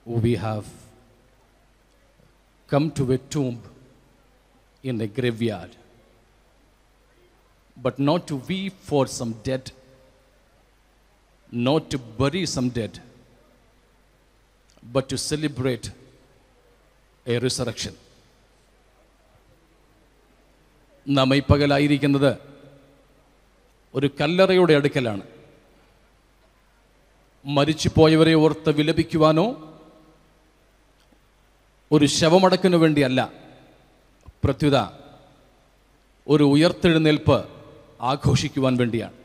we have come to a tomb in a graveyard, but not to weep for some dead, not to bury some dead, but to celebrate a resurrection. നാം ഈ പകലായിരിക്കുന്നത് ഒരു കല്ലറയുടെ അടുക്കലാണ് മരിച്ചുപോയവരെ ഓർത്ത് വിലപിക്കുവാനോ ഒരു ശവമടക്കിനു വേണ്ടിയല്ല പ്രത്യുത ഒരു ഉയർത്തെഴുന്നേൽപ്പ് ആഘോഷിക്കുവാൻ വേണ്ടിയാണ്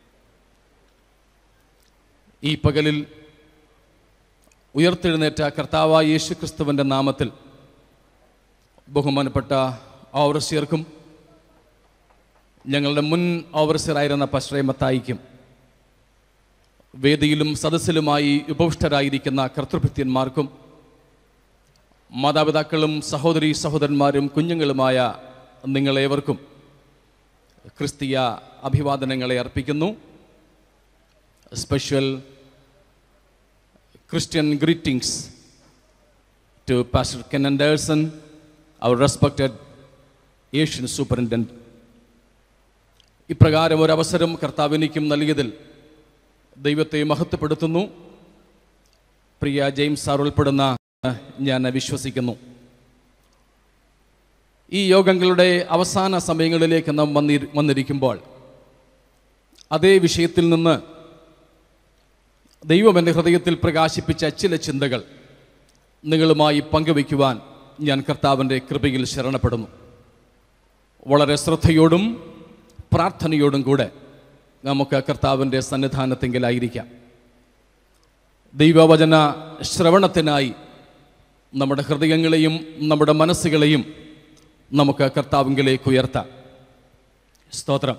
ഈ പകലിൽ ഉയർത്തെഴുന്നേറ്റ കർത്താവായ യേശു ക്രിസ്തുവിൻ്റെ നാമത്തിൽ ബഹുമാനപ്പെട്ട ഓവർസിയർക്കും ഞങ്ങളുടെ മുൻ ഓവർസിയറായിരുന്ന പശ്രയമത്തായിക്കും വേദിയിലും സദസ്സിലുമായി ഉപവിഷ്ടരായിരിക്കുന്ന കർത്തൃഭൃത്യന്മാർക്കും മാതാപിതാക്കളും സഹോദരി സഹോദരന്മാരും കുഞ്ഞുങ്ങളുമായ നിങ്ങളേവർക്കും ക്രിസ്തീയ അഭിവാദനങ്ങളെ അർപ്പിക്കുന്നു special Christian greetings to pastor Ken Anderson our respected Asian superintendent ഇപ്രകാരം ഒരു അവസരം കർത്താവ് എനിക്കും നൽകിയതിൽ ദൈവത്തെ മഹത്വപ്പെടുത്തുന്നു പ്രിയ ജെയിംസ് സാർ ഉൾപ്പെടുന്ന ഞാൻ വിശ്വസിക്കുന്നു ഈ യോഗങ്ങളുടെ അവസാന സമയങ്ങളിലേക്ക് നാം വന്നി വന്നിരിക്കുമ്പോൾ അതേ വിഷയത്തിൽ നിന്ന് ദൈവം എൻ്റെ ഹൃദയത്തിൽ പ്രകാശിപ്പിച്ച ചില ചിന്തകൾ നിങ്ങളുമായി പങ്കുവയ്ക്കുവാൻ ഞാൻ കർത്താവിൻ്റെ കൃപയിൽ ശരണപ്പെടുന്നു വളരെ ശ്രദ്ധയോടും പ്രാർത്ഥനയോടും കൂടെ നമുക്ക് കർത്താവിൻ്റെ സന്നിധാനത്തെങ്കിലായിരിക്കാം ദൈവവചന ശ്രവണത്തിനായി നമ്മുടെ ഹൃദയങ്ങളെയും നമ്മുടെ മനസ്സുകളെയും നമുക്ക് കർത്താവിങ്കിലേക്ക് ഉയർത്താം സ്തോത്രം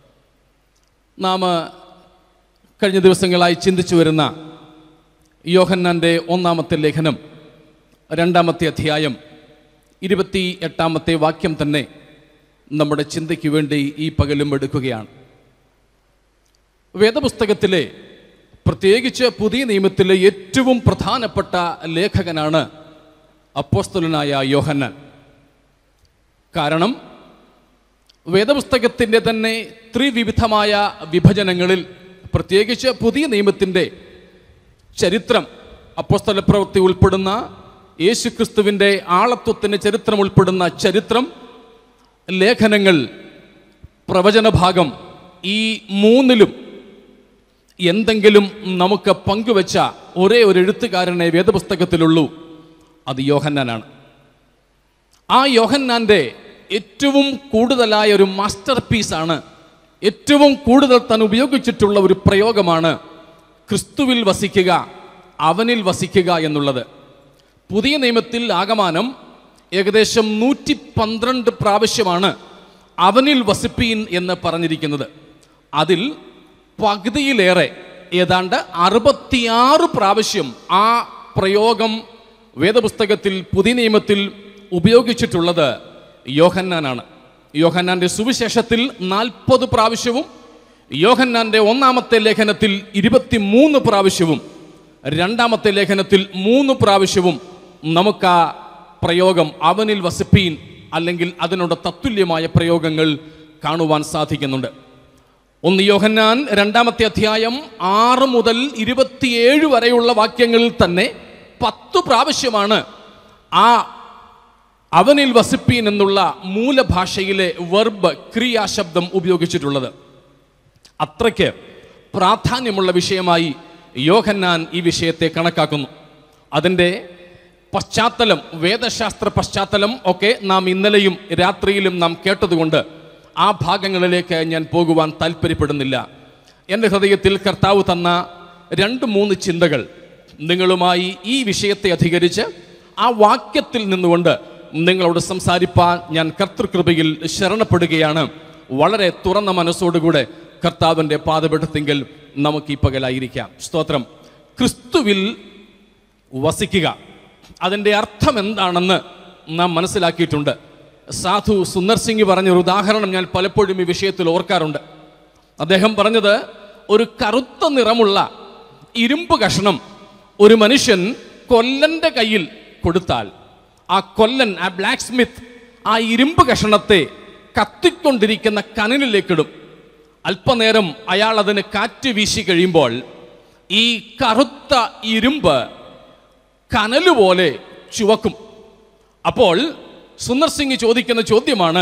നാം കഴിഞ്ഞ ദിവസങ്ങളായി ചിന്തിച്ചു വരുന്ന യോഹന്നാൻ്റെ ഒന്നാമത്തെ ലേഖനം രണ്ടാമത്തെ അധ്യായം ഇരുപത്തി എട്ടാമത്തെ വാക്യം തന്നെ നമ്മുടെ ചിന്തയ്ക്ക് വേണ്ടി ഈ പകലും എടുക്കുകയാണ് വേദപുസ്തകത്തിലെ പ്രത്യേകിച്ച് പുതിയ നിയമത്തിലെ ഏറ്റവും പ്രധാനപ്പെട്ട ലേഖകനാണ് അപ്പോസ്തലനായ യോഹന്നാൻ കാരണം വേദപുസ്തകത്തിൻ്റെ തന്നെ ത്രിവിവിധമായ വിഭജനങ്ങളിൽ പ്രത്യേകിച്ച് പുതിയ നിയമത്തിൻ്റെ ചരിത്രം അപ്പോസ്തല പ്രവൃത്തി ഉൾപ്പെടുന്ന യേശുക്രിസ്തുവിൻ്റെ ആളത്വത്തിന് ചരിത്രം ഉൾപ്പെടുന്ന ചരിത്രം ലേഖനങ്ങൾ പ്രവചനഭാഗം ഈ മൂന്നിലും എന്തെങ്കിലും നമുക്ക് പങ്കുവെച്ച ഒരേ ഒരു എഴുത്തുകാരനെ വേദപുസ്തകത്തിലുള്ളൂ അത് യോഹന്നാനാണ് ആ യോഹന്നാൻ്റെ ഏറ്റവും കൂടുതലായ ഒരു മാസ്റ്റർ പീസാണ് ഏറ്റവും കൂടുതൽ താൻ ഉപയോഗിച്ചിട്ടുള്ള ഒരു പ്രയോഗമാണ് ക്രിസ്തുവിൽ വസിക്കുക അവനിൽ വസിക്കുക എന്നുള്ളത് പുതിയ നിയമത്തിൽ ആകമാനം ഏകദേശം നൂറ്റി പന്ത്രണ്ട് പ്രാവശ്യമാണ് അവനിൽ വസിപ്പീൻ എന്ന് പറഞ്ഞിരിക്കുന്നത് അതിൽ പകുതിയിലേറെ ഏതാണ്ട് അറുപത്തിയാറ് പ്രാവശ്യം ആ പ്രയോഗം വേദപുസ്തകത്തിൽ പുതിയ നിയമത്തിൽ ഉപയോഗിച്ചിട്ടുള്ളത് യോഹന്നാനാണ് യോഹന്നാന്റെ സുവിശേഷത്തിൽ നാൽപ്പത് പ്രാവശ്യവും യോഹന്നാന്റെ ഒന്നാമത്തെ ലേഖനത്തിൽ ഇരുപത്തിമൂന്ന് പ്രാവശ്യവും രണ്ടാമത്തെ ലേഖനത്തിൽ മൂന്ന് പ്രാവശ്യവും നമുക്ക് ആ പ്രയോഗം അവനിൽ വസിപ്പീൻ അല്ലെങ്കിൽ അതിനോട് തത്തുല്യമായ പ്രയോഗങ്ങൾ കാണുവാൻ സാധിക്കുന്നുണ്ട് ഒന്ന് യോഹന്നാൻ രണ്ടാമത്തെ അധ്യായം ആറ് മുതൽ ഇരുപത്തിയേഴ് വരെയുള്ള വാക്യങ്ങളിൽ തന്നെ പത്തു പ്രാവശ്യമാണ് ആ അവനിൽ വസിപ്പീൻ എന്നുള്ള മൂലഭാഷയിലെ വെർബ് ക്രിയാശബ്ദം ഉപയോഗിച്ചിട്ടുള്ളത് അത്രയ്ക്ക് പ്രാധാന്യമുള്ള വിഷയമായി യോഹന്നാൻ ഈ വിഷയത്തെ കണക്കാക്കുന്നു അതിൻ്റെ പശ്ചാത്തലം വേദശാസ്ത്ര പശ്ചാത്തലം ഒക്കെ നാം ഇന്നലെയും രാത്രിയിലും നാം കേട്ടതുകൊണ്ട് ആ ഭാഗങ്ങളിലേക്ക് ഞാൻ പോകുവാൻ താല്പര്യപ്പെടുന്നില്ല എൻ്റെ ഹൃദയത്തിൽ കർത്താവ് തന്ന രണ്ട് മൂന്ന് ചിന്തകൾ നിങ്ങളുമായി ഈ വിഷയത്തെ അധികരിച്ച് ആ വാക്യത്തിൽ നിന്നുകൊണ്ട് നിങ്ങളോട് സംസാരിപ്പാൻ ഞാൻ കർത്തൃകൃപയിൽ ശരണപ്പെടുകയാണ് വളരെ തുറന്ന മനസ്സോടുകൂടെ കർത്താവിൻ്റെ പാതപെടുത്തെങ്കിൽ നമുക്ക് ഈ പകലായിരിക്കാം സ്തോത്രം ക്രിസ്തുവിൽ വസിക്കുക അതിൻ്റെ അർത്ഥം എന്താണെന്ന് നാം മനസ്സിലാക്കിയിട്ടുണ്ട് സാധു സുന്ദർ സിംഗ് പറഞ്ഞൊരു ഉദാഹരണം ഞാൻ പലപ്പോഴും ഈ വിഷയത്തിൽ ഓർക്കാറുണ്ട് അദ്ദേഹം പറഞ്ഞത് ഒരു കറുത്ത നിറമുള്ള ഇരുമ്പ് കഷ്ണം ഒരു മനുഷ്യൻ കൊല്ലന്റെ കയ്യിൽ കൊടുത്താൽ ആ കൊല്ലൻ ആ ബ്ലാക്ക് സ്മിത്ത് ആ ഇരുമ്പ് കഷണത്തെ കത്തിക്കൊണ്ടിരിക്കുന്ന കനലിലേക്കിടും അല്പനേരം അയാൾ അതിന് കാറ്റ് വീശി കഴിയുമ്പോൾ ഈ കറുത്ത ഇരുമ്പ് കനലുപോലെ ചുവക്കും അപ്പോൾ സുന്ദർ സിംഗ് ചോദിക്കുന്ന ചോദ്യമാണ്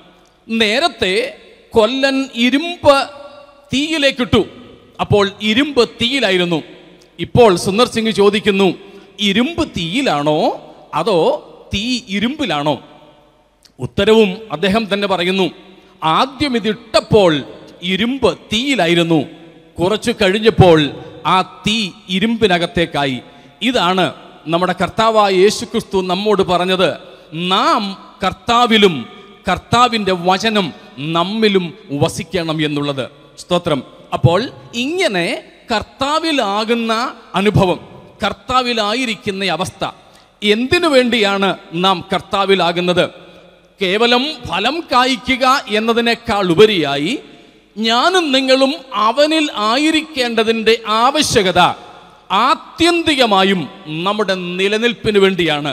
നേരത്തെ കൊല്ലൻ ഇരുമ്പ് തീയിലേക്കിട്ടു അപ്പോൾ ഇരുമ്പ് തീയിലായിരുന്നു ഇപ്പോൾ സുന്ദർ സിംഗ് ചോദിക്കുന്നു ഇരുമ്പ് തീയിലാണോ അതോ തീ ഇരുമ്പിലാണോ ഉത്തരവും അദ്ദേഹം തന്നെ പറയുന്നു ആദ്യം ഇതിട്ടപ്പോൾ ഇരുമ്പ് തീയിലായിരുന്നു കുറച്ചു കഴിഞ്ഞപ്പോൾ ആ തീ ഇരുമ്പിനകത്തേക്കായി ഇതാണ് നമ്മുടെ കർത്താവായ യേശുക്രിസ്തു നമ്മോട് പറഞ്ഞത് നാം കർത്താവിലും കർത്താവിൻ്റെ വചനം നമ്മിലും വസിക്കണം എന്നുള്ളത് സ്തോത്രം അപ്പോൾ ഇങ്ങനെ കർത്താവിലാകുന്ന അനുഭവം കർത്താവിലായിരിക്കുന്ന അവസ്ഥ എന്തിനു വേണ്ടിയാണ് നാം കർത്താവിലാകുന്നത് കേവലം ഫലം കായ്ക്കുക എന്നതിനേക്കാൾ ഉപരിയായി ഞാനും നിങ്ങളും അവനിൽ ആയിരിക്കേണ്ടതിൻ്റെ ആവശ്യകത ആത്യന്തികമായും നമ്മുടെ നിലനിൽപ്പിന് വേണ്ടിയാണ്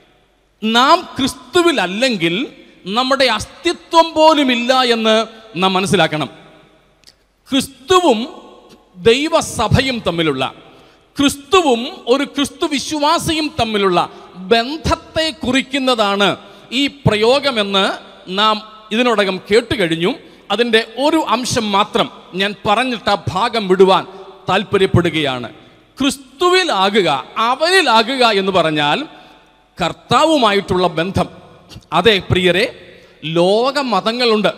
നാം ക്രിസ്തുവിലല്ലെങ്കിൽ നമ്മുടെ അസ്തിത്വം പോലുമില്ല എന്ന് നാം മനസ്സിലാക്കണം ക്രിസ്തുവും ദൈവസഭയും തമ്മിലുള്ള ക്രിസ്തുവും ഒരു ക്രിസ്തു വിശ്വാസിയും തമ്മിലുള്ള ബന്ധത്തെ കുറിക്കുന്നതാണ് ഈ പ്രയോഗമെന്ന് നാം ഇതിനോടകം കേട്ടുകഴിഞ്ഞു അതിൻ്റെ ഒരു അംശം മാത്രം ഞാൻ പറഞ്ഞിട്ട് ആ ഭാഗം വിടുവാൻ താല്പര്യപ്പെടുകയാണ് ക്രിസ്തുവിലാകുക അവനിലാകുക എന്ന് പറഞ്ഞാൽ കർത്താവുമായിട്ടുള്ള ബന്ധം അതെ പ്രിയരെ ലോക മതങ്ങളുണ്ട്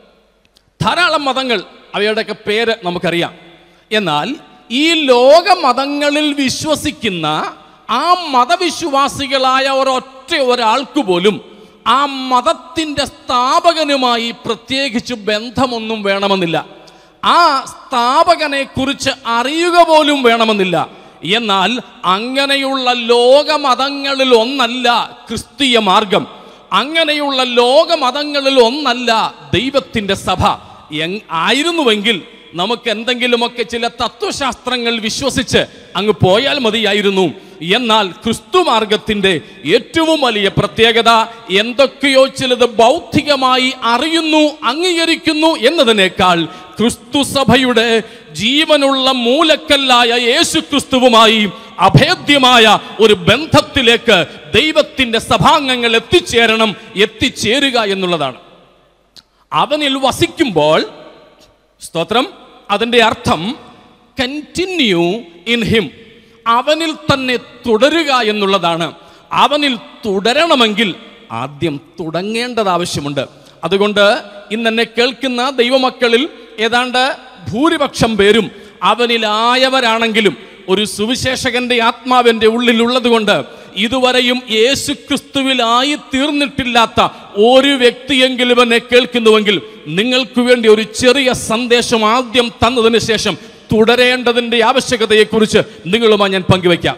ധാരാളം മതങ്ങൾ അവയുടെയൊക്കെ പേര് നമുക്കറിയാം എന്നാൽ ഈ ലോക മതങ്ങളിൽ വിശ്വസിക്കുന്ന ആ മതവിശ്വാസികളായ ഒരൊറ്റ ഒരാൾക്ക് പോലും ആ മതത്തിൻ്റെ സ്ഥാപകനുമായി പ്രത്യേകിച്ച് ബന്ധമൊന്നും വേണമെന്നില്ല ആ സ്ഥാപകനെ കുറിച്ച് അറിയുക പോലും വേണമെന്നില്ല എന്നാൽ അങ്ങനെയുള്ള ലോകമതങ്ങളിൽ ഒന്നല്ല ക്രിസ്തീയ മാർഗം അങ്ങനെയുള്ള ലോകമതങ്ങളിൽ ഒന്നല്ല ദൈവത്തിൻ്റെ സഭ എങ് ആയിരുന്നുവെങ്കിൽ നമുക്ക് എന്തെങ്കിലുമൊക്കെ ചില തത്വശാസ്ത്രങ്ങൾ വിശ്വസിച്ച് അങ്ങ് പോയാൽ മതിയായിരുന്നു എന്നാൽ ക്രിസ്തു മാർഗത്തിന്റെ ഏറ്റവും വലിയ പ്രത്യേകത എന്തൊക്കെയോ ചിലത് ബൗദ്ധികമായി അറിയുന്നു അംഗീകരിക്കുന്നു എന്നതിനേക്കാൾ ക്രിസ്തു സഭയുടെ ജീവനുള്ള മൂലക്കല്ലായ യേശു ക്രിസ്തുവുമായി അഭേദ്യമായ ഒരു ബന്ധത്തിലേക്ക് ദൈവത്തിന്റെ സഭാംഗങ്ങൾ എത്തിച്ചേരണം എത്തിച്ചേരുക എന്നുള്ളതാണ് അവനിൽ വസിക്കുമ്പോൾ സ്തോത്രം അതിൻ്റെ അർത്ഥം കണ്ടിന്യൂ ഇൻ ഹിം അവനിൽ തന്നെ തുടരുക എന്നുള്ളതാണ് അവനിൽ തുടരണമെങ്കിൽ ആദ്യം തുടങ്ങേണ്ടത് ആവശ്യമുണ്ട് അതുകൊണ്ട് ഇന്ന് എന്നെ കേൾക്കുന്ന ദൈവമക്കളിൽ ഏതാണ്ട് ഭൂരിപക്ഷം പേരും അവനിലായവരാണെങ്കിലും ഒരു സുവിശേഷകന്റെ ആത്മാവിന്റെ ഉള്ളിലുള്ളത് കൊണ്ട് ഇതുവരെയും യേശു ക്രിസ്തുവിലായി തീർന്നിട്ടില്ലാത്ത ഒരു വ്യക്തിയെങ്കിലും എന്നെ കേൾക്കുന്നുവെങ്കിൽ നിങ്ങൾക്ക് വേണ്ടി ഒരു ചെറിയ സന്ദേശം ആദ്യം തന്നതിന് ശേഷം തുടരേണ്ടതിൻ്റെ ആവശ്യകതയെക്കുറിച്ച് നിങ്ങളുമായി ഞാൻ പങ്കുവയ്ക്കാം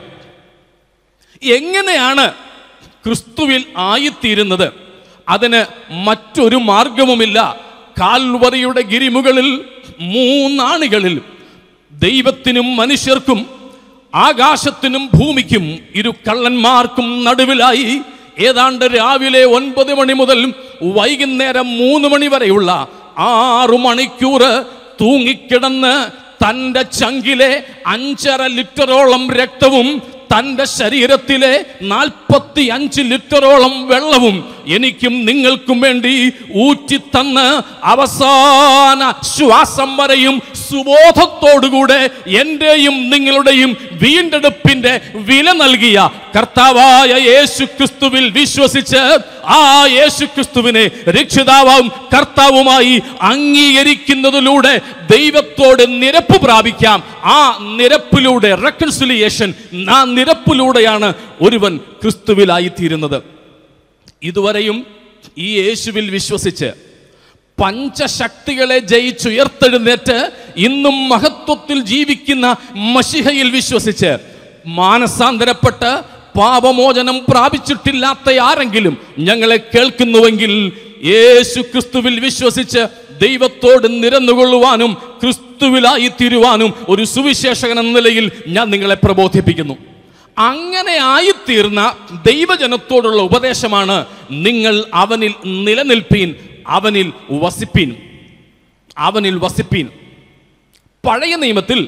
എങ്ങനെയാണ് ക്രിസ്തുവിൽ ആയിത്തീരുന്നത് അതിന് മറ്റൊരു മാർഗവുമില്ല കാൽവറിയുടെ ഗിരിമുകളിൽ മൂന്നാണികളിൽ ദൈവത്തിനും മനുഷ്യർക്കും ആകാശത്തിനും ഭൂമിക്കും ഇരു കള്ളന്മാർക്കും നടുവിലായി ഏതാണ്ട് രാവിലെ ഒൻപത് മണി മുതൽ വൈകുന്നേരം മൂന്ന് മണി വരെയുള്ള ആറു മണിക്കൂർ തൂങ്ങിക്കിടന്ന് തൻ്റെ ചങ്കിലെ അഞ്ചര ലിറ്ററോളം രക്തവും തൻ്റെ ശരീരത്തിലെ നാൽപ്പത്തി അഞ്ച് ലിറ്ററോളം വെള്ളവും എനിക്കും നിങ്ങൾക്കും വേണ്ടി ഊറ്റിത്തന്ന് അവസാന ശ്വാസം വരെയും സുബോധത്തോടുകൂടെ എൻ്റെയും നിങ്ങളുടെയും വീണ്ടെടുപ്പിന്റെ വില നൽകിയ കർത്താവായ യേശു ക്രിസ്തുവിൽ വിശ്വസിച്ച് ആ യേശു ക്രിസ്തുവിനെ രക്ഷിതാവും കർത്താവുമായി അംഗീകരിക്കുന്നതിലൂടെ ദൈവത്തോട് നിരപ്പ് പ്രാപിക്കാം ആ നിരപ്പിലൂടെ റെക്കൺസിലിയേഷൻ ആ നിരപ്പിലൂടെയാണ് ഒരുവൻ ക്രിസ്തുവിലായി തീരുന്നത് ഇതുവരെയും ഈ യേശുവിൽ വിശ്വസിച്ച് പഞ്ചശക്തികളെ ജയിച്ചുയർത്തെഴുന്നേറ്റ് ഇന്നും മഹത്വത്തിൽ ജീവിക്കുന്ന മഷിഹയിൽ വിശ്വസിച്ച് മാനസാന്തരപ്പെട്ട് പാപമോചനം പ്രാപിച്ചിട്ടില്ലാത്ത ആരെങ്കിലും ഞങ്ങളെ കേൾക്കുന്നുവെങ്കിൽ യേശു ക്രിസ്തുവിൽ വിശ്വസിച്ച് ദൈവത്തോട് നിരന്നുകൊള്ളുവാനും ക്രിസ്തുവിലായി തീരുവാനും ഒരു സുവിശേഷകൻ എന്ന നിലയിൽ ഞാൻ നിങ്ങളെ പ്രബോധിപ്പിക്കുന്നു അങ്ങനെ ആയിത്തീർന്ന ദൈവജനത്തോടുള്ള ഉപദേശമാണ് നിങ്ങൾ അവനിൽ നിലനിൽപ്പീൻ അവനിൽ വസിപ്പീൻ അവനിൽ വസിപ്പീൻ പഴയ നിയമത്തിൽ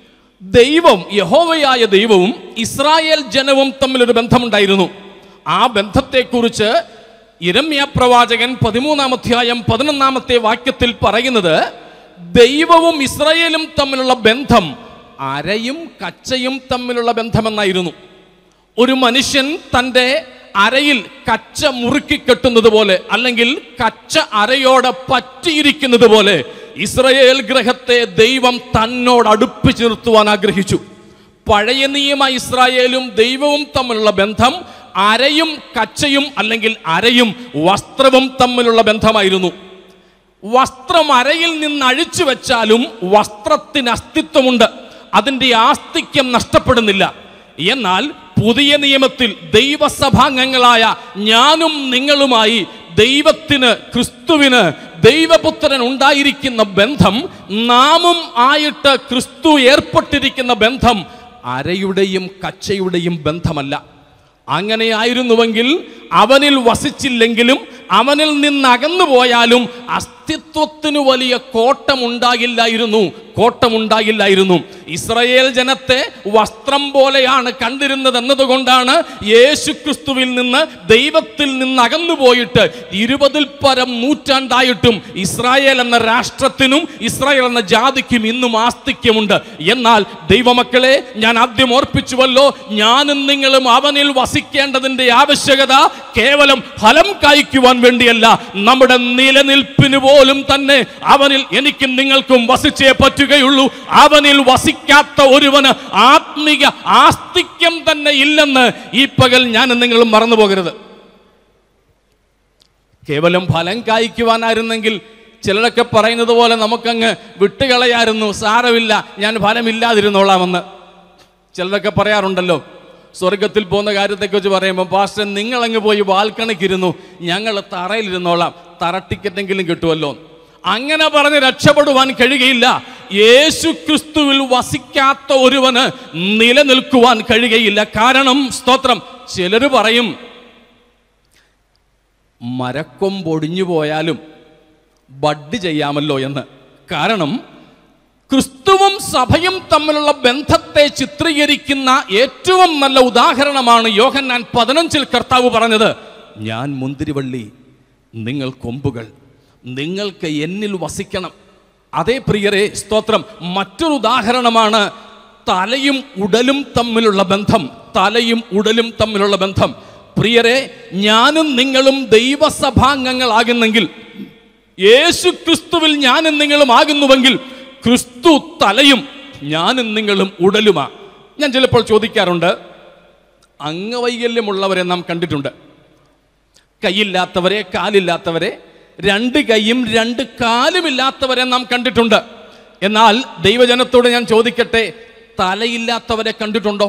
ദൈവം യഹോവയായ ദൈവവും ഇസ്രായേൽ ജനവും തമ്മിലൊരു ബന്ധമുണ്ടായിരുന്നു ആ ബന്ധത്തെക്കുറിച്ച് ഇരമ്യ പ്രവാചകൻ പതിമൂന്നാം അധ്യായം പതിനൊന്നാമത്തെ വാക്യത്തിൽ പറയുന്നത് ദൈവവും ഇസ്രായേലും തമ്മിലുള്ള ബന്ധം അരയും കച്ചയും തമ്മിലുള്ള ബന്ധമെന്നായിരുന്നു ഒരു മനുഷ്യൻ തൻ്റെ അരയിൽ കച്ച മുറുക്കി കെട്ടുന്നത് പോലെ അല്ലെങ്കിൽ കച്ച അരയോടെ പറ്റിയിരിക്കുന്നത് പോലെ ഇസ്രയേൽ ഗ്രഹത്തെ ദൈവം തന്നോട് അടുപ്പിച്ച് നിർത്തുവാൻ ആഗ്രഹിച്ചു പഴയ നിയമ ഇസ്രായേലും ദൈവവും തമ്മിലുള്ള ബന്ധം അരയും കച്ചയും അല്ലെങ്കിൽ അരയും വസ്ത്രവും തമ്മിലുള്ള ബന്ധമായിരുന്നു വസ്ത്രം അരയിൽ നിന്ന് അഴിച്ചു വെച്ചാലും വസ്ത്രത്തിന് അസ്തിത്വമുണ്ട് അതിൻ്റെ ആസ്തിക്യം നഷ്ടപ്പെടുന്നില്ല എന്നാൽ പുതിയ നിയമത്തിൽ ദൈവസഭാംഗങ്ങളായ ഞാനും നിങ്ങളുമായി ദൈവത്തിന് ക്രിസ്തുവിന് ദൈവപുത്രൻ ഉണ്ടായിരിക്കുന്ന ബന്ധം നാമും ആയിട്ട് ക്രിസ്തു ഏർപ്പെട്ടിരിക്കുന്ന ബന്ധം അരയുടെയും കച്ചയുടെയും ബന്ധമല്ല അങ്ങനെയായിരുന്നുവെങ്കിൽ അവനിൽ വസിച്ചില്ലെങ്കിലും അവനിൽ നിന്ന് അകന്നു പോയാലും അസ്തിത്വത്തിന് വലിയ കോട്ടമുണ്ടാകില്ലായിരുന്നു കോട്ടമുണ്ടാകില്ലായിരുന്നു ഇസ്രയേൽ ജനത്തെ വസ്ത്രം പോലെയാണ് കണ്ടിരുന്നത് എന്നതുകൊണ്ടാണ് യേശു ക്രിസ്തുവിൽ നിന്ന് ദൈവത്തിൽ നിന്ന് അകന്നു പോയിട്ട് ഇരുപതിൽ പരം നൂറ്റാണ്ടായിട്ടും ഇസ്രായേൽ എന്ന രാഷ്ട്രത്തിനും ഇസ്രായേൽ എന്ന ജാതിക്കും ഇന്നും ആസ്തിക്യമുണ്ട് എന്നാൽ ദൈവമക്കളെ ഞാൻ ആദ്യം ഓർപ്പിച്ചുവല്ലോ ഞാനും നിങ്ങളും അവനിൽ വസിക്കേണ്ടതിന്റെ ആവശ്യകത കേവലം ഫലം കായ്ക്കുവാൻ വേണ്ടിയല്ല നമ്മുടെ നിലനിൽപ്പിന് പോലും തന്നെ അവനിൽ എനിക്കും നിങ്ങൾക്കും വസിച്ചേ പറ്റുകയുള്ളൂ അവനിൽ വസിക്കാത്ത ഒരുവന് ആത്മിക ആസ്തിക്യം തന്നെ ഇല്ലെന്ന് ഈ പകൽ ഞാൻ നിങ്ങളും മറന്നു പോകരുത് കേവലം ഫലം കായ്ക്കുവാനായിരുന്നെങ്കിൽ ചിലരൊക്കെ പറയുന്നത് പോലെ നമുക്കങ്ങ് വിട്ടുകളയായിരുന്നു സാരമില്ല ഞാൻ ഫലമില്ലാതിരുന്നോളാമെന്ന് ചിലരൊക്കെ പറയാറുണ്ടല്ലോ സ്വർഗത്തിൽ പോകുന്ന കാര്യത്തെക്കുറിച്ച് പറയുമ്പോൾ പാസ്റ്റർ നിങ്ങളങ്ങ് പോയി ബാൽക്കണിക്കിരുന്നു ഞങ്ങൾ തറയിലിരുന്നോളാം തറ ടിക്കറ്റെങ്കിലും കിട്ടുമല്ലോ അങ്ങനെ പറഞ്ഞ് രക്ഷപ്പെടുവാൻ കഴിയുകയില്ല യേശു ക്രിസ്തുവിൽ വസിക്കാത്ത ഒരുവന് നിലനിൽക്കുവാൻ കഴിയുകയില്ല കാരണം സ്തോത്രം ചിലർ പറയും മരക്കൊമ്പൊടിഞ്ഞു പോയാലും ബഡ് ചെയ്യാമല്ലോ എന്ന് കാരണം ക്രിസ്തുവും സഭയും തമ്മിലുള്ള ബന്ധത്തെ ചിത്രീകരിക്കുന്ന ഏറ്റവും നല്ല ഉദാഹരണമാണ് യോഹന്നാൻ പതിനഞ്ചിൽ കർത്താവ് പറഞ്ഞത് ഞാൻ മുന്തിരിവള്ളി നിങ്ങൾ കൊമ്പുകൾ നിങ്ങൾക്ക് എന്നിൽ വസിക്കണം അതേ പ്രിയരെ സ്തോത്രം മറ്റൊരു ഉദാഹരണമാണ് തലയും ഉടലും തമ്മിലുള്ള ബന്ധം തലയും ഉടലും തമ്മിലുള്ള ബന്ധം പ്രിയരെ ഞാനും നിങ്ങളും ദൈവസഭാംഗങ്ങളാകുന്നെങ്കിൽ യേശു ക്രിസ്തുവിൽ ഞാനും നിങ്ങളും ആകുന്നുവെങ്കിൽ ക്രിസ്തു തലയും ഞാനും നിങ്ങളും ഉടലുമാ ഞാൻ ചിലപ്പോൾ ചോദിക്കാറുണ്ട് അംഗവൈകല്യമുള്ളവരെ നാം കണ്ടിട്ടുണ്ട് കൈയില്ലാത്തവരെ കാലില്ലാത്തവരെ രണ്ട് കൈയും രണ്ട് കാലുമില്ലാത്തവരെ നാം കണ്ടിട്ടുണ്ട് എന്നാൽ ദൈവജനത്തോട് ഞാൻ ചോദിക്കട്ടെ തലയില്ലാത്തവരെ കണ്ടിട്ടുണ്ടോ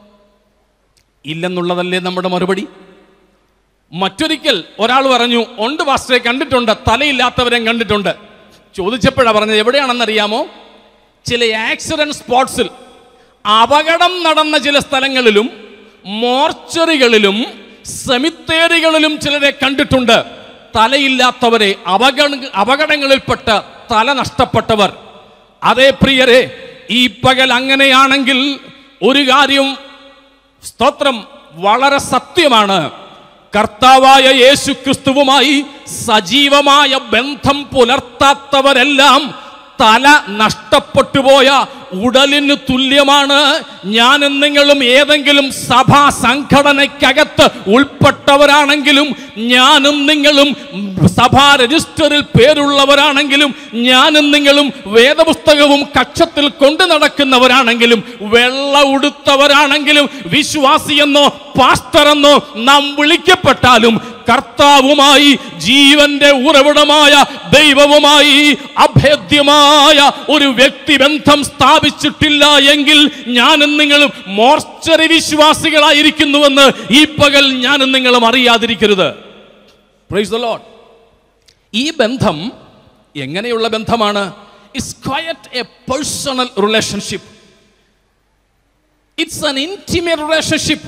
ഇല്ലെന്നുള്ളതല്ലേ നമ്മുടെ മറുപടി മറ്റൊരിക്കൽ ഒരാൾ പറഞ്ഞു ഉണ്ട് പാസ്റ്ററെ കണ്ടിട്ടുണ്ട് തലയില്ലാത്തവരെ കണ്ടിട്ടുണ്ട് ചോദിച്ചപ്പോഴാണ് പറഞ്ഞത് എവിടെയാണെന്നറിയാമോ ചില ആക്സിഡന്റ് സ്പോട്സിൽ അപകടം നടന്ന ചില സ്ഥലങ്ങളിലും മോർച്ചറികളിലും സെമിത്തേരികളിലും ചിലരെ കണ്ടിട്ടുണ്ട് തലയില്ലാത്തവരെ അപകട അപകടങ്ങളിൽപ്പെട്ട് തല നഷ്ടപ്പെട്ടവർ അതേ പ്രിയരെ ഈ പകൽ അങ്ങനെയാണെങ്കിൽ ഒരു കാര്യം സ്തോത്രം വളരെ സത്യമാണ് കർത്താവായ യേശു ക്രിസ്തുവുമായി സജീവമായ ബന്ധം പുലർത്താത്തവരെല്ലാം തല നഷ്ടപ്പെട്ടു പോയ ഉടലിന് തുല്യമാണ് ഞാനും നിങ്ങളും ഏതെങ്കിലും സഭാ സംഘടനയ്ക്കകത്ത് ഉൾപ്പെട്ടവരാണെങ്കിലും ഞാനും നിങ്ങളും സഭാ രജിസ്റ്ററിൽ പേരുള്ളവരാണെങ്കിലും ഞാനും നിങ്ങളും വേദപുസ്തകവും കക്ഷത്തിൽ കൊണ്ടു നടക്കുന്നവരാണെങ്കിലും വെള്ള ഉടുത്തവരാണെങ്കിലും വിശ്വാസിയെന്നോ പാസ്റ്ററെന്നോ നാം വിളിക്കപ്പെട്ടാലും കർത്താവുമായി ജീവന്റെ ഉറവിടമായ ദൈവവുമായി അഭേദ്യമായ ഒരു വ്യക്തിബന്ധം സ്ഥാപിച്ചിട്ടില്ല എങ്കിൽ ഞാനും നിങ്ങളും മോർച്ചറി വിശ്വാസികളായിരിക്കുന്നുവെന്ന് ഈ പകൽ ഞാനും നിങ്ങളും അറിയാതിരിക്കരുത് പ്രൈസ് ദ ലോഡ് ഈ ബന്ധം എങ്ങനെയുള്ള ബന്ധമാണ് it's quite a personal relationship it's an intimate relationship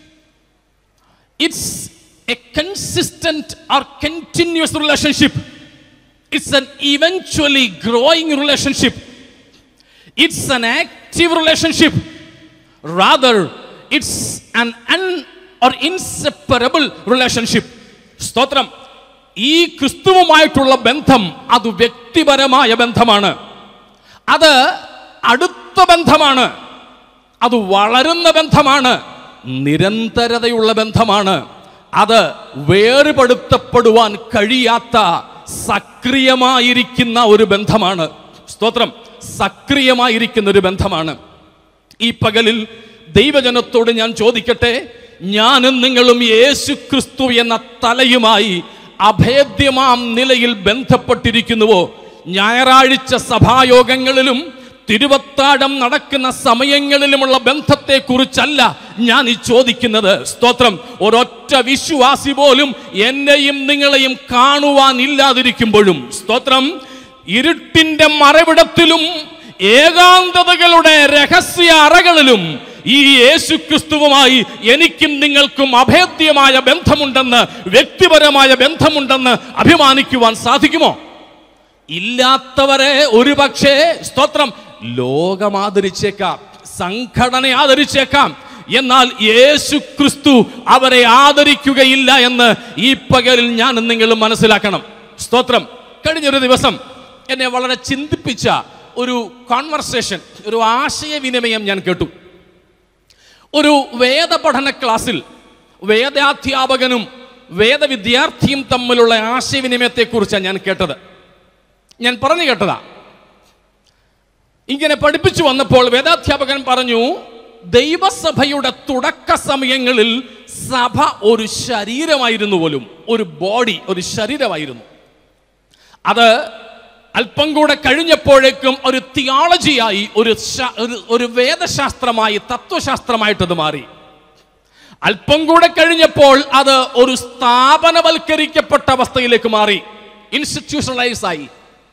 it's a consistent or continuous relationship it's an eventually growing relationship it's an active relationship rather it's an un or inseparable relationship സ്തോത്രം ഈ ക്രിസ്തുവുമായിട്ടുള്ള ബന്ധം അത് വ്യക്തിപരമായ ബന്ധമാണ് അത് അടുത്ത ബന്ധമാണ് അത് വളരുന്ന ബന്ധമാണ് നിരന്തരതയുള്ള ബന്ധമാണ് അത് വേറുപെടുത്തപ്പെടുവാൻ കഴിയാത്ത സക്രിയമായിരിക്കുന്ന ഒരു ബന്ധമാണ് സ്തോത്രം സക്രിയമായിരിക്കുന്ന ഒരു ബന്ധമാണ് ഈ പകലിൽ ദൈവജനത്തോട് ഞാൻ ചോദിക്കട്ടെ ഞാനും നിങ്ങളും യേശു ക്രിസ്തു എന്ന തലയുമായി അഭേദ്യമാം നിലയിൽ ബന്ധപ്പെട്ടിരിക്കുന്നുവോ ഞായറാഴ്ച സഭായോഗങ്ങളിലും തിരുവത്താഴം നടക്കുന്ന സമയങ്ങളിലുമുള്ള ബന്ധത്തെക്കുറിച്ചല്ല ഞാൻ ഈ ചോദിക്കുന്നത് സ്തോത്രം ഒരൊറ്റ വിശ്വാസി പോലും എന്നെയും നിങ്ങളെയും കാണുവാനില്ലാതിരിക്കുമ്പോഴും സ്തോത്രം ഇരുട്ടിന്റെ മറവിടത്തിലും ഏകാന്തതകളുടെ രഹസ്യ അറകളിലും ഈ യേശു ക്രിസ്തുവുമായി എനിക്കും നിങ്ങൾക്കും അഭേദ്യമായ ബന്ധമുണ്ടെന്ന് വ്യക്തിപരമായ ബന്ധമുണ്ടെന്ന് അഭിമാനിക്കുവാൻ സാധിക്കുമോ ഇല്ലാത്തവരെ ഒരുപക്ഷേ സ്തോത്രം ലോകം ആദരിച്ചേക്കാം സംഘടന ആദരിച്ചേക്കാം എന്നാൽ യേശു ക്രിസ്തു അവരെ ആദരിക്കുകയില്ല എന്ന് ഈ പകലിൽ ഞാൻ നിങ്ങളും മനസ്സിലാക്കണം സ്തോത്രം കഴിഞ്ഞൊരു ദിവസം എന്നെ വളരെ ചിന്തിപ്പിച്ച ഒരു കോൺവെർസേഷൻ ഒരു ആശയവിനിമയം ഞാൻ കേട്ടു ഒരു വേദപഠന ക്ലാസ്സിൽ വേദാധ്യാപകനും വേദവിദ്യാർത്ഥിയും തമ്മിലുള്ള ആശയവിനിമയത്തെക്കുറിച്ചാണ് ഞാൻ കേട്ടത് ഞാൻ പറഞ്ഞു കേട്ടതാ ഇങ്ങനെ പഠിപ്പിച്ചു വന്നപ്പോൾ വേദാധ്യാപകൻ പറഞ്ഞു ദൈവസഭയുടെ തുടക്ക സമയങ്ങളിൽ സഭ ഒരു ശരീരമായിരുന്നു പോലും ഒരു ബോഡി ഒരു ശരീരമായിരുന്നു അത് അല്പം കൂടെ കഴിഞ്ഞപ്പോഴേക്കും ഒരു തിയോളജിയായി ഒരു ശാ- ഒരു- ഒരു വേദശാസ്ത്രമായി തത്വശാസ്ത്രമായിട്ടത് മാറി അല്പം കൂടെ കഴിഞ്ഞപ്പോൾ അത് ഒരു സ്ഥാപനവൽക്കരിക്കപ്പെട്ട അവസ്ഥയിലേക്ക് മാറി ഇൻസ്റ്റിറ്റ്യൂഷണലൈസ് ആയി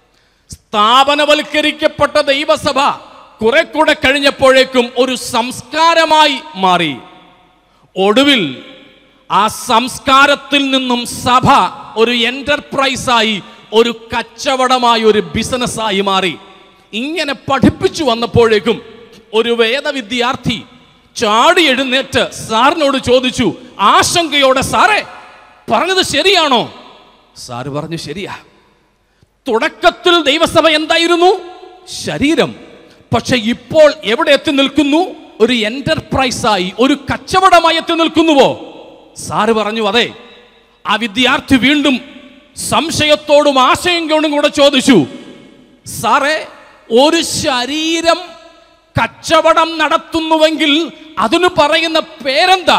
സ്ഥാപനവൽക്കരിക്കപ്പെട്ട ദൈവസഭ കുറെ കൂടെ കഴിഞ്ഞപ്പോഴേക്കും ഒരു സംസ്കാരമായി മാറി ഒടുവിൽ ആ സംസ്കാരത്തിൽ നിന്നും സഭ ഒരു എന്റർപ്രൈസായി ഒരു കച്ചവടമായി ഒരു ബിസിനസ്സായി മാറി ഇങ്ങനെ പഠിപ്പിച്ചു വന്നപ്പോഴേക്കും ഒരു വേദവിദ്യാർത്ഥി ചാടി എഴുന്നേറ്റ് സാറിനോട് ചോദിച്ചു ആശങ്കയോടെ സാറേ പറഞ്ഞത് ശരിയാണോ സാറ് പറഞ്ഞു ശരിയാ തുടക്കത്തിൽ ദൈവസഭ എന്തായിരുന്നു ശരീരം പക്ഷെ ഇപ്പോൾ എവിടെ എത്തി നിൽക്കുന്നു ഒരു എന്റർപ്രൈസായി ഒരു കച്ചവടമായി എത്തി നിൽക്കുന്നുവോ സാറ് പറഞ്ഞു അതെ ആ വിദ്യാർത്ഥി വീണ്ടും സംശയത്തോടും ആശങ്കയോടും കൂടെ ചോദിച്ചു സാറേ ഒരു ശരീരം കച്ചവടം നടത്തുന്നുവെങ്കിൽ അതിന് പറയുന്ന പേരെന്താ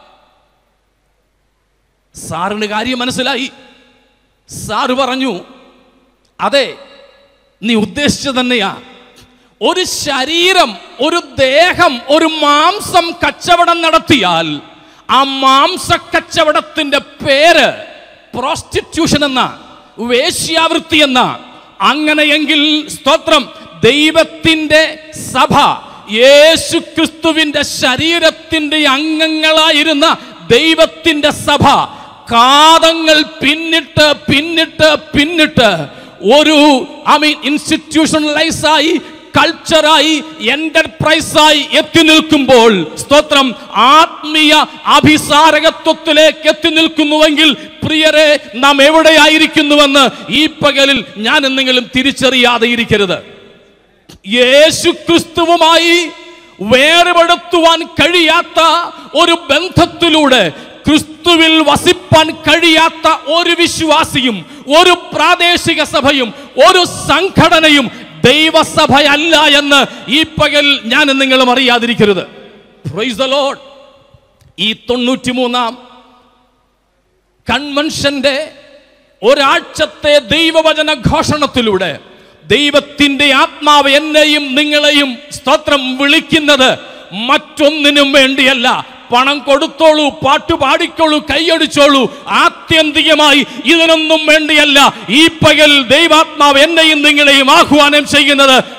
സാറിന് കാര്യം മനസ്സിലായി സാറ് പറഞ്ഞു അതെ നീ ഉദ്ദേശിച്ചത് തന്നെയാ ഒരു ശരീരം ഒരു ദേഹം ഒരു മാംസം കച്ചവടം നടത്തിയാൽ ആ മാംസ കച്ചവടത്തിന്റെ പേര് പ്രോസ്റ്റിറ്റ്യൂഷൻ എന്ന വേശ്യാവൃത്തി എന്ന അങ്ങനെയെങ്കിൽ സ്തോത്രം ദൈവത്തിന്റെ സഭ യേശു ക്രിസ്തുവിന്റെ ശരീരത്തിന്റെ അംഗങ്ങളായിരുന്ന ദൈവത്തിന്റെ സഭ കാതങ്ങൾ പിന്നിട്ട് പിന്നിട്ട് പിന്നിട്ട് ഒരു ഐ മീൻ ഇൻസ്റ്റിറ്റ്യൂഷണലൈസായി കൾച്ചറായി എന്റർപ്രൈസായി എത്തി നിൽക്കുമ്പോൾ സ്തോത്രം ആത്മീയ അഭിസാരകത്വത്തിലേക്ക് എത്തി നിൽക്കുന്നുവെങ്കിൽ പ്രിയരെ നാം എവിടെയായിരിക്കുന്നുവെന്ന് ഈ പകലിൽ ഞാൻ എന്തെങ്കിലും തിരിച്ചറിയാതെ ഇരിക്കരുത് യേശു ക്രിസ്തുവുമായി വേർപെടുത്തുവാൻ കഴിയാത്ത ഒരു ബന്ധത്തിലൂടെ ക്രിസ്തുവിൽ വസിപ്പാൻ കഴിയാത്ത ഒരു വിശ്വാസിയും ഒരു പ്രാദേശിക സഭയും ഒരു സംഘടനയും ദൈവസഭയല്ല എന്ന് ഈ പകൽ ഞാൻ നിങ്ങളും അറിയാതിരിക്കരുത് Praise the Lord. ഈ തൊണ്ണൂറ്റിമൂന്നാം കൺവെൻഷന്റെ ഒരാഴ്ചത്തെ ദൈവവചന ഘോഷണത്തിലൂടെ ദൈവത്തിന്റെ ആത്മാവ് എന്നെയും നിങ്ങളെയും സ്തോത്രം വിളിക്കുന്നത് മറ്റൊന്നിനും വേണ്ടിയല്ല പണം കൊടുത്തോളൂ പാട്ട് പാടിക്കോളൂ കൈയടിച്ചോളൂ ആത്യന്തികമായി ഇതിനൊന്നും വേണ്ടിയല്ല ഈ പകൽ ദൈവാത്മാവ് എന്നെയും നിങ്ങളെയും ആഹ്വാനം ചെയ്യുന്നത്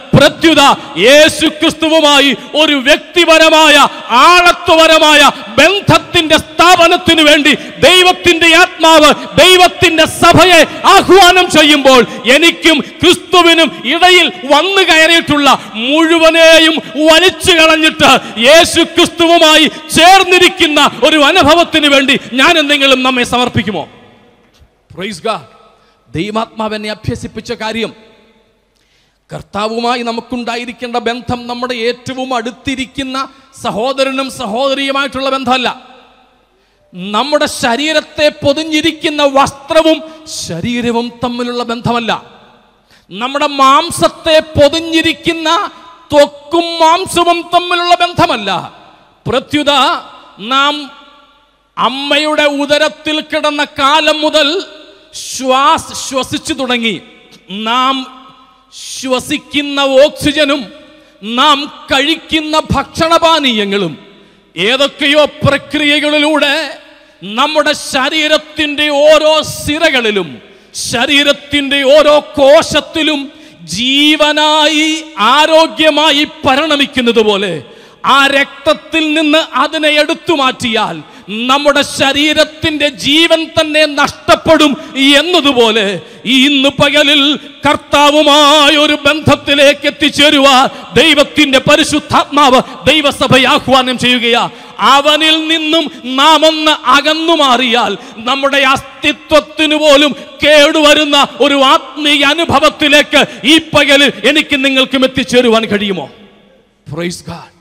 പ്രത്യുത യേശു ക്രിസ്തുവുമായി ഒരു വ്യക്തിപരമായ ആളത്വപരമായ ബന്ധത്തിന്റെ സ്ഥാപനത്തിന് വേണ്ടി ദൈവത്തിന്റെ ആത്മാവ് ദൈവത്തിന്റെ സഭയെ ആഹ്വാനം ചെയ്യുമ്പോൾ എനിക്കും ക്രിസ്തുവിനും ഇടയിൽ വന്നു കയറിയിട്ടുള്ള മുഴുവനെയും വലിച്ചു കളഞ്ഞിട്ട് യേശു ക്രിസ്തുവുമായി ചേർന്നിരിക്കുന്ന ഒരു അനുഭവത്തിന് വേണ്ടി ഞാൻ എന്തെങ്കിലും നമ്മെ സമർപ്പിക്കുമോ പ്രൈസ് ഗാഡ് ദൈവാത്മാവ് എന്നെ അഭ്യസിപ്പിച്ച കാര്യം കർത്താവുമായി നമുക്കുണ്ടായിരിക്കേണ്ട ബന്ധം നമ്മുടെ ഏറ്റവും അടുത്തിരിക്കുന്ന സഹോദരനും സഹോദരിയുമായിട്ടുള്ള ബന്ധമല്ല നമ്മുടെ ശരീരത്തെ പൊതിഞ്ഞിരിക്കുന്ന വസ്ത്രവും ശരീരവും തമ്മിലുള്ള ബന്ധമല്ല നമ്മുടെ മാംസത്തെ പൊതിഞ്ഞിരിക്കുന്ന ത്വക്കും മാംസവും തമ്മിലുള്ള ബന്ധമല്ല പ്രത്യുത നാം അമ്മയുടെ ഉദരത്തിൽ കിടന്ന കാലം മുതൽ ശ്വാസ ശ്വസിച്ചു തുടങ്ങി നാം ശ്വസിക്കുന്ന ഓക്സിജനും നാം കഴിക്കുന്ന ഭക്ഷണപാനീയങ്ങളും ഏതൊക്കെയോ പ്രക്രിയകളിലൂടെ നമ്മുടെ ശരീരത്തിൻ്റെ ഓരോ സിരകളിലും ശരീരത്തിൻ്റെ ഓരോ കോശത്തിലും ജീവനായി ആരോഗ്യമായി പരിണമിക്കുന്നത് പോലെ ആ രക്തത്തിൽ നിന്ന് അതിനെ എടുത്തു മാറ്റിയാൽ നമ്മുടെ ശരീരത്തിന്റെ ജീവൻ തന്നെ നഷ്ടപ്പെടും എന്നതുപോലെ ഈ ഇന്ന് പകലിൽ കർത്താവുമായ ഒരു ബന്ധത്തിലേക്ക് എത്തിച്ചേരുവാൻ ദൈവത്തിന്റെ പരിശുദ്ധാത്മാവ് ദൈവസഭയെ ആഹ്വാനം ചെയ്യുകയാ അവനിൽ നിന്നും നാം ഒന്ന് അകന്നു മാറിയാൽ നമ്മുടെ അസ്തിത്വത്തിന് പോലും കേടുവരുന്ന ഒരു ആത്മീയ അനുഭവത്തിലേക്ക് ഈ പകലിൽ എനിക്ക് നിങ്ങൾക്കും എത്തിച്ചേരുവാൻ കഴിയുമോ പ്രൈസ് ഗാഡ്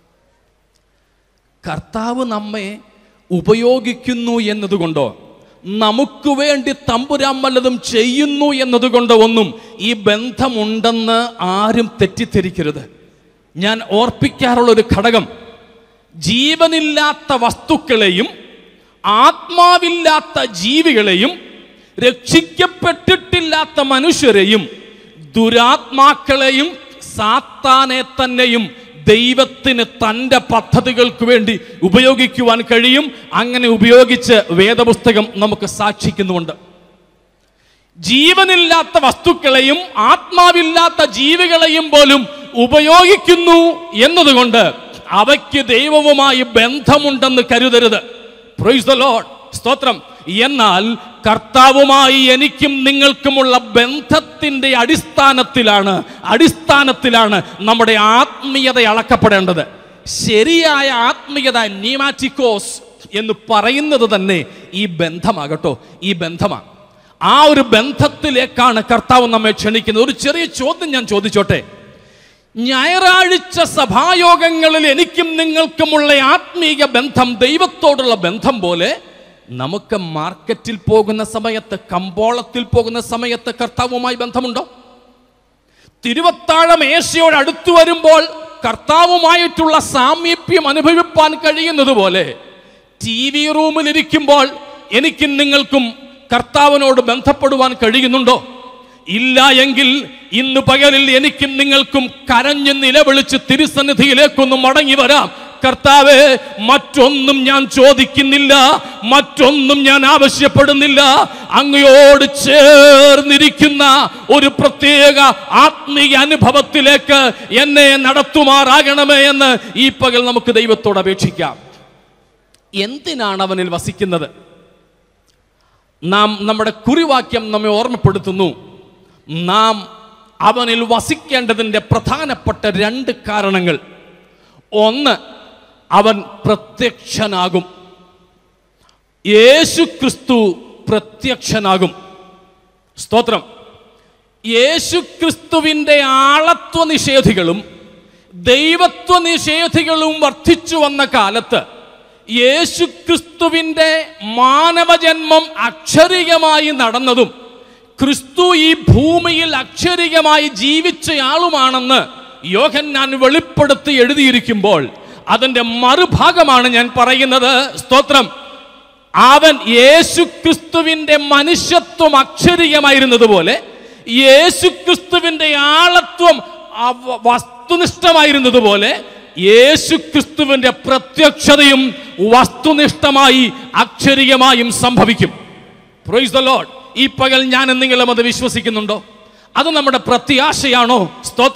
കർത്താവ് നമ്മെ ഉപയോഗിക്കുന്നു എന്നതുകൊണ്ടോ നമുക്ക് വേണ്ടി തമ്പുരാൻ വല്ലതും ചെയ്യുന്നു എന്നതുകൊണ്ടോ ഒന്നും ഈ ബന്ധമുണ്ടെന്ന് ആരും തെറ്റിദ്ധരിക്കരുത് ഞാൻ ഓർപ്പിക്കാറുള്ള ഒരു ഘടകം ജീവനില്ലാത്ത വസ്തുക്കളെയും ആത്മാവില്ലാത്ത ജീവികളെയും രക്ഷിക്കപ്പെട്ടിട്ടില്ലാത്ത മനുഷ്യരെയും ദുരാത്മാക്കളെയും സാത്താനെ തന്നെയും ദൈവത്തിന് തൻ്റെ പദ്ധതികൾക്ക് വേണ്ടി ഉപയോഗിക്കുവാൻ കഴിയും അങ്ങനെ ഉപയോഗിച്ച് വേദപുസ്തകം നമുക്ക് സാക്ഷിക്കുന്നുമുണ്ട് ജീവനില്ലാത്ത വസ്തുക്കളെയും ആത്മാവില്ലാത്ത ജീവികളെയും പോലും ഉപയോഗിക്കുന്നു എന്നതുകൊണ്ട് അവയ്ക്ക് ദൈവവുമായി ബന്ധമുണ്ടെന്ന് കരുതരുത് പ്രൈസ് ദ ലോഡ് സ്തോത്രം എന്നാൽ കർത്താവുമായി എനിക്കും നിങ്ങൾക്കുമുള്ള ബന്ധത്തിന്റെ അടിസ്ഥാനത്തിലാണ് അടിസ്ഥാനത്തിലാണ് നമ്മുടെ ആത്മീയത അളക്കപ്പെടേണ്ടത് ശരിയായ ആത്മീയത നീമാറ്റിക്കോസ് എന്ന് പറയുന്നത് തന്നെ ഈ ബന്ധമാകട്ടോ ഈ ബന്ധമാണ് ആ ഒരു ബന്ധത്തിലേക്കാണ് കർത്താവ് നമ്മെ ക്ഷണിക്കുന്നത് ഒരു ചെറിയ ചോദ്യം ഞാൻ ചോദിച്ചോട്ടെ ഞായറാഴ്ച സഭായോഗങ്ങളിൽ എനിക്കും നിങ്ങൾക്കുമുള്ള ആത്മീയ ബന്ധം ദൈവത്തോടുള്ള ബന്ധം പോലെ നമുക്ക് മാർക്കറ്റിൽ പോകുന്ന സമയത്ത് കമ്പോളത്തിൽ പോകുന്ന സമയത്ത് കർത്താവുമായി ബന്ധമുണ്ടോ തിരുവത്താഴം ഏശയോട് അടുത്തു വരുമ്പോൾ കർത്താവുമായിട്ടുള്ള സാമീപ്യം അനുഭവിപ്പാൻ കഴിയുന്നത് പോലെ ടി വി റൂമിലിരിക്കുമ്പോൾ എനിക്കും നിങ്ങൾക്കും കർത്താവിനോട് ബന്ധപ്പെടുവാൻ കഴിയുന്നുണ്ടോ ഇല്ല എങ്കിൽ ഇന്ന് പകലിൽ എനിക്കും നിങ്ങൾക്കും കരഞ്ഞ് നിലവിളിച്ച് തിരുസന്നിധിയിലേക്കൊന്ന് മടങ്ങി വരാം കർത്താവെ മറ്റൊന്നും ഞാൻ ചോദിക്കുന്നില്ല മറ്റൊന്നും ഞാൻ ആവശ്യപ്പെടുന്നില്ല അങ്ങയോട് ചേർന്നിരിക്കുന്ന ഒരു പ്രത്യേക ആത്മീയ അനുഭവത്തിലേക്ക് എന്നെ നടത്തുമാറാകണമേ എന്ന് ഈ പകൽ നമുക്ക് ദൈവത്തോട് അപേക്ഷിക്കാം എന്തിനാണ് അവനിൽ വസിക്കുന്നത് നാം നമ്മുടെ കുറിവാക്യം നമ്മെ ഓർമ്മപ്പെടുത്തുന്നു നാം അവനിൽ വസിക്കേണ്ടതിൻ്റെ പ്രധാനപ്പെട്ട രണ്ട് കാരണങ്ങൾ ഒന്ന് അവൻ പ്രത്യക്ഷനാകും യേശു ക്രിസ്തു പ്രത്യക്ഷനാകും സ്തോത്രം യേശു ക്രിസ്തുവിൻ്റെ ആളത്വ നിഷേധികളും ദൈവത്വ നിഷേധികളും വർദ്ധിച്ചു വന്ന കാലത്ത് യേശു ക്രിസ്തുവിൻ്റെ മാനവജന്മം അക്ഷരികമായി നടന്നതും ക്രിസ്തു ഈ ഭൂമിയിൽ അക്ഷരികമായി ജീവിച്ചയാളുമാണെന്ന് യോഹന്നാൻ വെളിപ്പെടുത്തി എഴുതിയിരിക്കുമ്പോൾ അതിൻ്റെ മറുഭാഗമാണ് ഞാൻ പറയുന്നത് സ്തോത്രം അവൻ യേശു ക്രിസ്തുവിൻ്റെ മനുഷ്യത്വം അക്ഷരികമായിരുന്നത് പോലെ യേശു ക്രിസ്തുവിൻ്റെ ആളത്വം അവ- വസ്തുനിഷ്ഠമായിരുന്നത് പോലെ യേശു ക്രിസ്തുവിൻ്റെ പ്രത്യക്ഷതയും വസ്തുനിഷ്ഠമായി അക്ഷരികമായും സംഭവിക്കും പ്രൊയ്സ് ദ ലോഡ് ഈ പകൽ ഞാൻ നിങ്ങളും അത് വിശ്വസിക്കുന്നുണ്ടോ അത് നമ്മുടെ പ്രത്യാശയാണോ സ്തോത്രം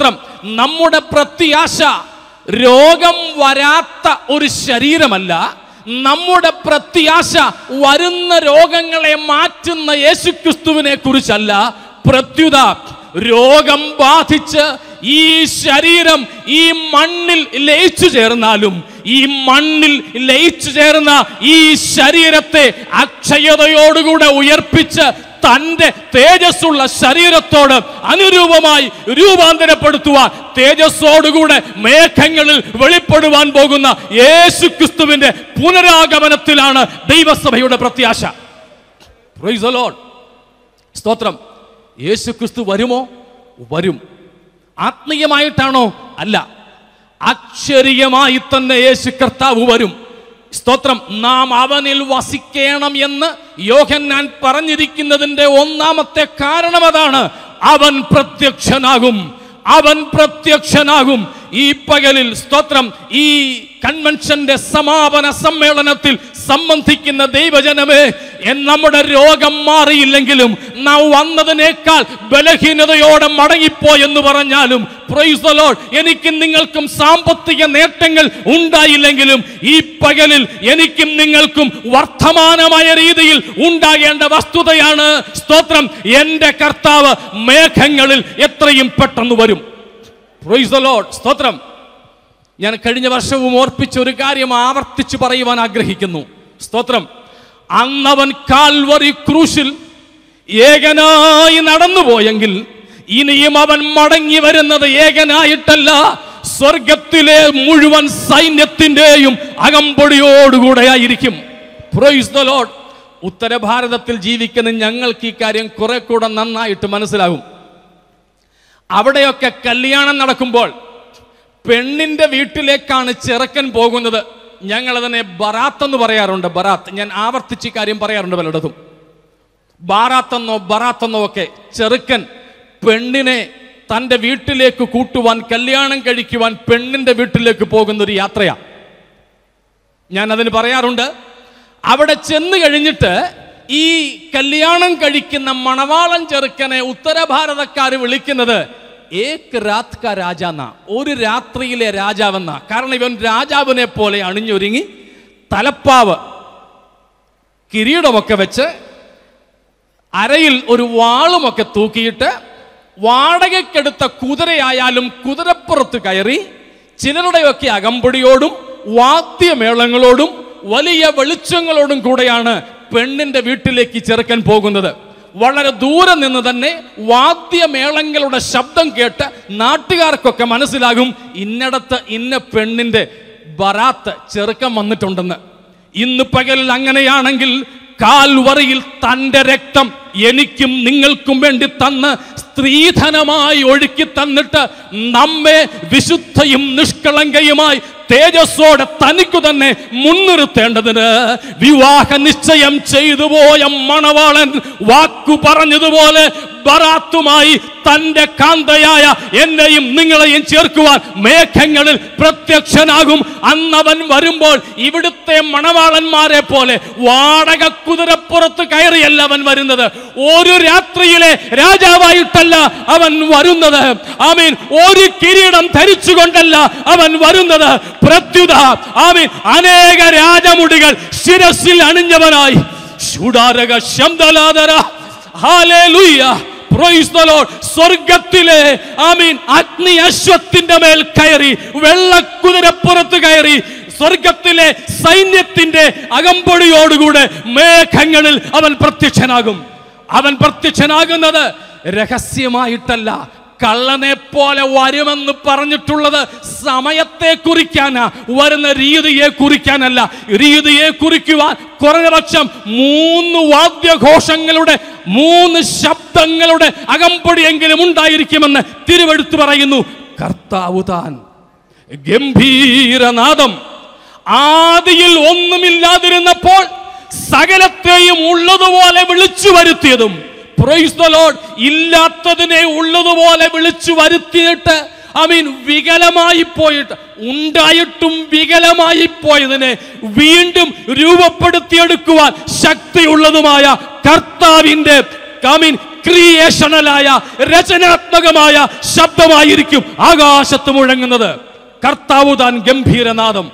നമ്മുടെ പ്രത്യാശ രോഗം വരാത്ത ഒരു ശരീരമല്ല നമ്മുടെ പ്രത്യാശ വരുന്ന രോഗങ്ങളെ മാറ്റുന്ന യേശുക്രിസ്തുവിനെ കുറിച്ചല്ല പ്രത്യുത രോഗം ബാധിച്ച് ഈ ശരീരം ഈ മണ്ണിൽ ലയിച്ചു ചേർന്നാലും ഈ മണ്ണിൽ ലയിച്ചു ചേർന്ന ഈ ശരീരത്തെ അക്ഷയതയോടുകൂടെ ഉയർപ്പിച്ച് തന്റെ തേജസ്സുള്ള ശരീരത്തോട് അനുരൂപമായി രൂപാന്തരപ്പെടുത്തുവാൻ തേജസ്സോടുകൂടെ മേഘങ്ങളിൽ വെളിപ്പെടുവാൻ പോകുന്ന യേശുക്രിസ്തുവിന്റെ പുനരാഗമനത്തിലാണ് ദൈവസഭയുടെ പ്രത്യാശ Praise the Lord. സ്തോത്രം യേശുക്രിസ്തു വരുമോ വരും ആത്മീയമായിട്ടാണോ അല്ല അക്ഷരീയമായി തന്നെ യേശു കർത്താവ് വരും സ്തോത്രം നാം അവനിൽ വസിക്കണം എന്ന് യോഹന്നാൻ പറഞ്ഞിരിക്കുന്നതിന്റെ ഒന്നാമത്തെ കാരണം അതാണ് അവൻ പ്രത്യക്ഷനാകും അവൻ പ്രത്യക്ഷനാകും ഈ പകലിൽ സ്തോത്രം ഈ കൺവെൻഷന്റെ സമാപന സമ്മേളനത്തിൽ സംബന്ധിക്കുന്ന ദൈവജനമേ എൻ നമ്മുടെ രോഗം മാറിയില്ലെങ്കിലും നാം വന്നതിനേക്കാൾ ബലഹീനതയോടെ മടങ്ങിപ്പോയെന്ന് പറഞ്ഞാലും praise the Lord, എനിക്കും നിങ്ങൾക്കും സാമ്പത്തിക നേട്ടങ്ങൾ ഉണ്ടായില്ലെങ്കിലും ഈ പകലിൽ എനിക്കും നിങ്ങൾക്കും വർത്തമാനമായ രീതിയിൽ ഉണ്ടാകേണ്ട വസ്തുതയാണ് സ്തോത്രം എൻ്റെ കർത്താവ് മേഘങ്ങളിൽ എത്രയും പെട്ടെന്ന് വരും Praise the Lord. സ്തോത്രം ഞാൻ കഴിഞ്ഞ വർഷവും ഓർപ്പിച്ച ഒരു കാര്യം ആവർത്തിച്ച് പറയുവാൻ ആഗ്രഹിക്കുന്നു സ്തോത്രം അന്നവൻ കാൽവറി ക്രൂശിൽ ഏകനായി നടന്നുപോയെങ്കിൽ ഇനിയും അവൻ മടങ്ങി വരുന്നത് ഏകനായിട്ടല്ല സ്വർഗത്തിലെ മുഴുവൻ സൈന്യത്തിന്റെയും അകമ്പൊടിയോടുകൂടെ ആയിരിക്കും Praise the Lord. ഉത്തരഭാരതത്തിൽ ജീവിക്കുന്ന ഞങ്ങൾക്ക് ഈ കാര്യം കുറെ കൂടെ നന്നായിട്ട് മനസ്സിലാകും അവിടെയൊക്കെ കല്യാണം നടക്കുമ്പോൾ പെണ്ണിന്റെ വീട്ടിലേക്കാണ് ചെറുക്കൻ പോകുന്നത് ഞങ്ങൾ അതിനെ ബറാത്ത് എന്ന് പറയാറുണ്ട് ബറാത്ത് ഞാൻ ആവർത്തിച്ച് ഈ കാര്യം പറയാറുണ്ട് പലയിടത്തും ബാറാത്തെന്നോ ബറാത്തെന്നോ ഒക്കെ ചെറുക്കൻ പെണ്ണിനെ തൻ്റെ വീട്ടിലേക്ക് കൂട്ടുവാൻ കല്യാണം കഴിക്കുവാൻ പെണ്ണിന്റെ വീട്ടിലേക്ക് പോകുന്ന ഒരു യാത്രയാണ് ഞാൻ അതിന് പറയാറുണ്ട് അവിടെ ചെന്ന് കഴിഞ്ഞിട്ട് ഈ കല്യാണം കഴിക്കുന്ന മണവാളൻ ചെറുക്കനെ ഉത്തരഭാരതക്കാർ വിളിക്കുന്നത് ഏക് രാത് കാ രാജാന്ന ഒരു രാത്രിയിലെ രാജാവെന്ന കാരണം ഇവൻ രാജാവിനെ പോലെ അണിഞ്ഞൊരുങ്ങി തലപ്പാവ് കിരീടമൊക്കെ വെച്ച് അരയിൽ ഒരു വാളുമൊക്കെ തൂക്കിയിട്ട് വാടകയ്ക്കെടുത്ത കുതിരയായാലും കുതിരപ്പുറത്ത് കയറി ചിലരുടെയൊക്കെ അകമ്പടിയോടും വാദ്യമേളങ്ങളോടും വലിയ വെളിച്ചങ്ങളോടും കൂടെയാണ് പെണ്ണിന്റെ വീട്ടിലേക്ക് ചെറുക്കൻ പോകുന്നത് വളരെ ദൂരെ നിന്ന് തന്നെ വാദ്യമേളങ്ങളുടെ ശബ്ദം കേട്ട് നാട്ടുകാർക്കൊക്കെ മനസ്സിലാകും ഇന്നടത്ത് ഇന്ന പെണ്ണിന്റെ ബറാത്ത് ചെറുക്കൻ വന്നിട്ടുണ്ടെന്ന് ഇന്ന് പകലിൽ അങ്ങനെയാണെങ്കിൽ കാൽവറിയിൽ തന്റെ രക്തം എനിക്കും നിങ്ങൾക്കും വേണ്ടി തന്ന് സ്ത്രീധനമായി ഒഴുക്കി തന്നിട്ട് നമ്മെ വിശുദ്ധയും നിഷ്കളങ്കയുമായി തേജസ്സോടെ തനിക്കു തന്നെ മുൻനിർത്തേണ്ടതിന് വിവാഹ നിശ്ചയം ചെയ്തു പോയ മണവാളൻ വാക്കു പറഞ്ഞതുപോലെ ബറാത്തുമായി തന്റെ കാന്തയായ എന്നെയും നിങ്ങളെയും ചേർക്കുവാൻ മേഘങ്ങളിൽ പ്രത്യക്ഷനാകും അന്നവൻ വരുമ്പോൾ ഇവിടുത്തെ മണവാളന്മാരെ പോലെ വാടക കുതിരപ്പുറത്ത് കയറിയല്ല അവൻ വരുന്നത് ഒരു രാത്രിയിലെ രാജാവായിട്ടല്ല അവൻ വരുന്നത് ആമീൻ ഒരു കിരീടം ധരിച്ചുകൊണ്ടല്ല അവൻ വരുന്നത് പ്രത്യുത ആമീൻ അനേക രാജമുടികൾ ശിരസിൽ അണിഞ്ഞവനായി ശൂടാരക ശബ്ദലാതര ഹാലേലൂയ Praise the Lord. സ്വർഗത്തിലെ ആമീൻ അഗ്നി അശ്വത്തിന്റെ മേൽ കയറി വെള്ളക്കുതിരപ്പുറത്ത് കയറി സ്വർഗത്തിലെ സൈന്യത്തിന്റെ അകമ്പൊടിയോടുകൂടെ മേഘങ്ങളിൽ അവൻ പ്രത്യക്ഷനാകും അവൻ പ്രത്യക്ഷനാകുന്നത് രഹസ്യമായിട്ടല്ല കള്ളനെ പോലെ വരുമെന്ന് പറഞ്ഞിട്ടുള്ളത് സമയത്തെ കുറിക്കാനാ വരുന്ന രീതിയെ കുറിക്കാനല്ല രീതിയെ കുറിക്കുവാൻ കുറഞ്ഞപക്ഷം മൂന്ന് വാദ്യഘോഷങ്ങളുടെ മൂന്ന് ശബ്ദങ്ങളുടെ അകമ്പടിയെങ്കിലും ഉണ്ടായിരിക്കുമെന്ന് തിരുവെടുത്ത് പറയുന്നു കർത്താവ് താൻ ഗംഭീരനാദം ആദിയിൽ ഒന്നുമില്ലാതിരുന്നപ്പോൾ സകലത്തെയും ഉള്ളതുപോലെ വിളിച്ചു വരുത്തിയതും Praise the Lord. ഇല്ലാത്തതിനെ ഉള്ളതുപോലെ വിളിച്ചു വരുത്തിയിട്ട് ഐ മീൻ വികലമായി പോയിട്ട് ഉണ്ടായിട്ടും വികലമായി പോയതിനെ വീണ്ടും രൂപപ്പെടുത്തിയെടുക്കുവാൻ ശക്തിയുള്ളതുമായ കർത്താവിന്റെ ഐ മീൻ ക്രിയേഷണലായ രചനാത്മകമായ ശബ്ദമായിരിക്കും ആകാശത്ത് മുഴങ്ങുന്നത് കർത്താവ് താൻ ഗംഭീരനാദം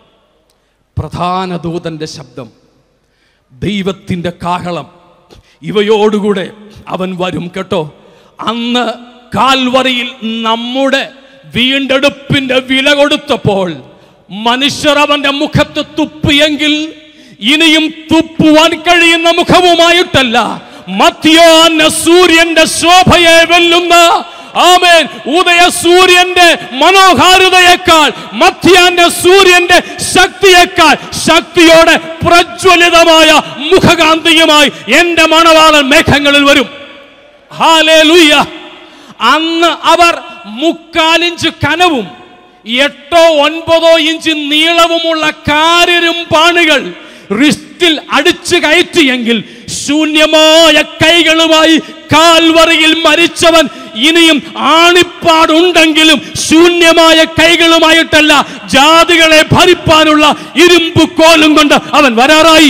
പ്രധാന ദൂതന്റെ ശബ്ദം ദൈവത്തിൻ്റെ കാഹളം ഇവയോടുകൂടെ അവൻ വരും കേട്ടോ അന്ന് കാൽവറിയിൽ നമ്മുടെ വീണ്ടെടുപ്പിന്റെ വില കൊടുത്തപ്പോൾ മനുഷ്യർ അവന്റെ മുഖത്ത് തുപ്പിയെങ്കിൽ ഇനിയും തുപ്പുവാൻ കഴിയുന്ന മുഖവുമായിട്ടല്ല മധ്യാഹ്ന സൂര്യന്റെ ശോഭയെ വെല്ലുന്ന ആമേൻ ഉദയ സൂര്യന്റെ മനോഹാരിതയേക്കാൾ മധ്യാഹ്ന സൂര്യന്റെ ശക്തിയേക്കാൾ ശക്തിയോടെ പ്രജ്വലിതമായ മുഖകാന്തിയുമായി എന്റെ മണവാളൻ മേഘങ്ങളിൽ വരും ഹാലേലൂയ അന്ന് അവർ മുക്കാലിഞ്ച് കനവും എട്ടോ ഒൻപതോ ഇഞ്ച് നീളവുമുള്ള കാരിരും പാണുകൾ റിസ്റ്റിൽ അടിച്ചു കയറ്റിയെങ്കിൽ ശൂന്യമായ കൈകളുമായി കാൽവറിയിൽ മരിച്ചവൻ ഇനിയും ആണിപ്പാടുണ്ടെങ്കിലും ശൂന്യമായ കൈകളുമായിട്ടല്ല ജാതികളെ ഭരിപ്പാനുള്ള ഇരുമ്പ് കോലും കൊണ്ട് അവൻ വരാറായി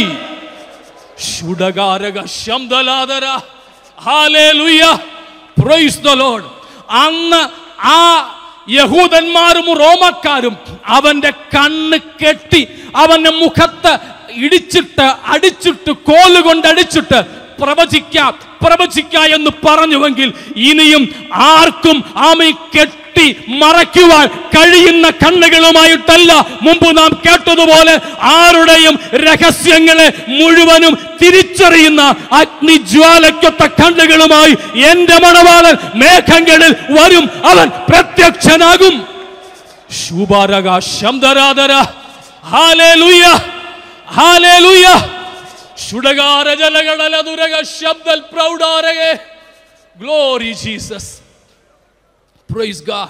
ശുടകാരക ശബ്ദലാതര ഹാലേലൂയ പ്രൈസ് ദ ലോർഡ് അന്ന് ആ യഹൂദന്മാരും റോമക്കാരും അവന്റെ കണ്ണ് കെട്ടി അവന്റെ മുഖത്ത് ഇടിച്ചിട്ട് അടിച്ചിട്ട് കോലുകൊണ്ട് അടിച്ചിട്ട് പ്രവചിക്കാം പ്രവചിക്ക എന്ന് പറഞ്ഞുവെങ്കിൽ ഇനിയും ആർക്കും ആമി കെട്ടി മറയ്ക്കുവാൻ കഴിയുന്ന കണ്ണുകളുമായിട്ടല്ല മുമ്പ് നാം കേട്ടതുപോലെ ആരുടെയും രഹസ്യങ്ങളെ മുഴുവനും തിരിച്ചറിയുന്ന അഗ്നിജ്വാലയ്ക്കൊത്ത കണ്ണുകളുമായി എന്റെ മണവാളൻ മേഘങ്ങളിൽ വരും അവൻ പ്രത്യക്ഷനാകും ശുഭാരക ശബ്ദരാധര ഹാലേലൂയ ഹാലേലൂയ ശുടകാര ജലകടല ദുരക ശബ്ദൽ പ്രൗഢാരകെ ഗ്ലോറി ജീസസ് പ്രൈസ് ഗാഡ്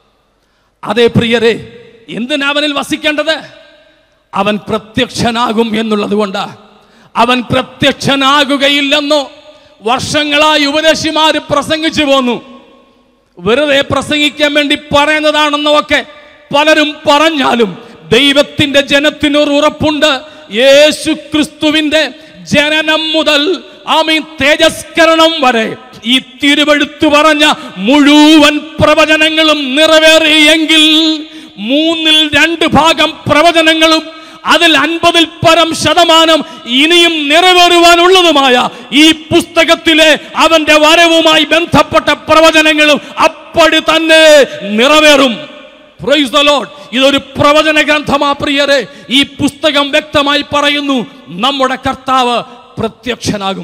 അതേ പ്രിയരെ എന്തിനാ അവനിൽ വസിക്കേണ്ടത് അവൻ പ്രത്യക്ഷനാകും എന്നുള്ളത് കൊണ്ട് അവൻ പ്രത്യക്ഷനാകുകയില്ലെന്നോ വർഷങ്ങളായി ഉപദേശിമാര് പ്രസംഗിച്ചു പോന്നു വെറുതെ പ്രസംഗിക്കാൻ വേണ്ടി പറയുന്നതാണെന്നോ ഒക്കെ പലരും പറഞ്ഞാലും ദൈവത്തിന്റെ ജനത്തിനൊരു ഉറപ്പുണ്ട് യേശു ക്രിസ്തുവിന്റെ ജനനം മുതൽ ആമീ തേജസ്കരണം വരെ ഈ തിരുവെടുത്തു പറഞ്ഞ മുഴുവൻ പ്രവചനങ്ങളും നിറവേറിയെങ്കിൽ മൂന്നിൽ രണ്ട് ഭാഗം പ്രവചനങ്ങളും അതിൽ അൻപതിൽ പരം ശതമാനം ഇനിയും നിറവേറുവാനുള്ളതുമായ ഈ പുസ്തകത്തിലെ അവന്റെ വരവുമായി ബന്ധപ്പെട്ട പ്രവചനങ്ങളും അപ്പടി തന്നെ നിറവേറും Praise the Lord. ഇതൊരു പ്രവചന ഗ്രന്ഥമാ പ്രിയരെ ഈ പുസ്തകം വ്യക്തമായി പറയുന്നു നമ്മുടെ കർത്താവ് പ്രത്യക്ഷനാകും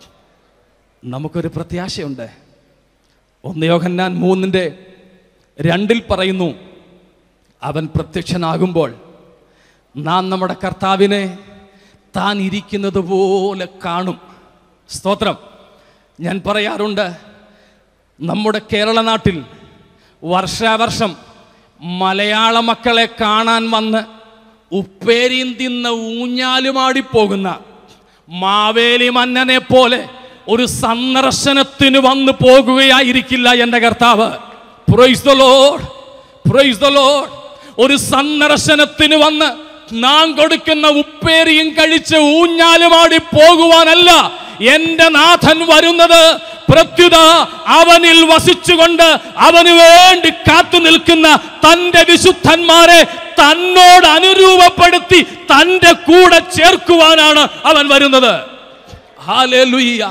നമുക്കൊരു പ്രത്യാശയുണ്ട് ഒന്ന് യോഹന്നാൻ മൂന്നിൻ്റെ രണ്ടിൽ പറയുന്നു അവൻ പ്രത്യക്ഷനാകുമ്പോൾ നാം നമ്മുടെ കർത്താവിനെ താൻ ഇരിക്കുന്നത് പോലെ കാണും സ്തോത്രം ഞാൻ പറയാറുണ്ട് നമ്മുടെ കേരള നാട്ടിൽ വർഷാവർഷം മലയാള മക്കളെ കാണാൻ വന്ന് ഉപ്പേരിയും തിന്ന് ഊഞ്ഞാലുമാടിപ്പോകുന്ന മാവേലി മന്നനെ പോലെ ഒരു സന്ദർശനത്തിന് വന്നു പോകുകയായിരിക്കില്ല എൻ്റെ കർത്താവ് praise the Lord praise the Lord ഒരു സന്ദർശനത്തിന് വന്ന് നാം കൊടുക്കുന്ന ഉപ്പേരിയും കഴിച്ച് ഊഞ്ഞാലുമാടി പോകുവാനല്ല എന്റെ നാഥൻ വരുന്നത് പ്രത്യുത അവനിൽ വസിച്ചുകൊണ്ട് അവന് വേണ്ടി കാത്തു നിൽക്കുന്ന തന്റെ വിശുദ്ധന്മാരെ തന്നോട് അനുരൂപപ്പെടുത്തി തന്റെ കൂടെ ചേർക്കുവാനാണ് അവൻ വരുന്നത് ഹാലേലുയ്യ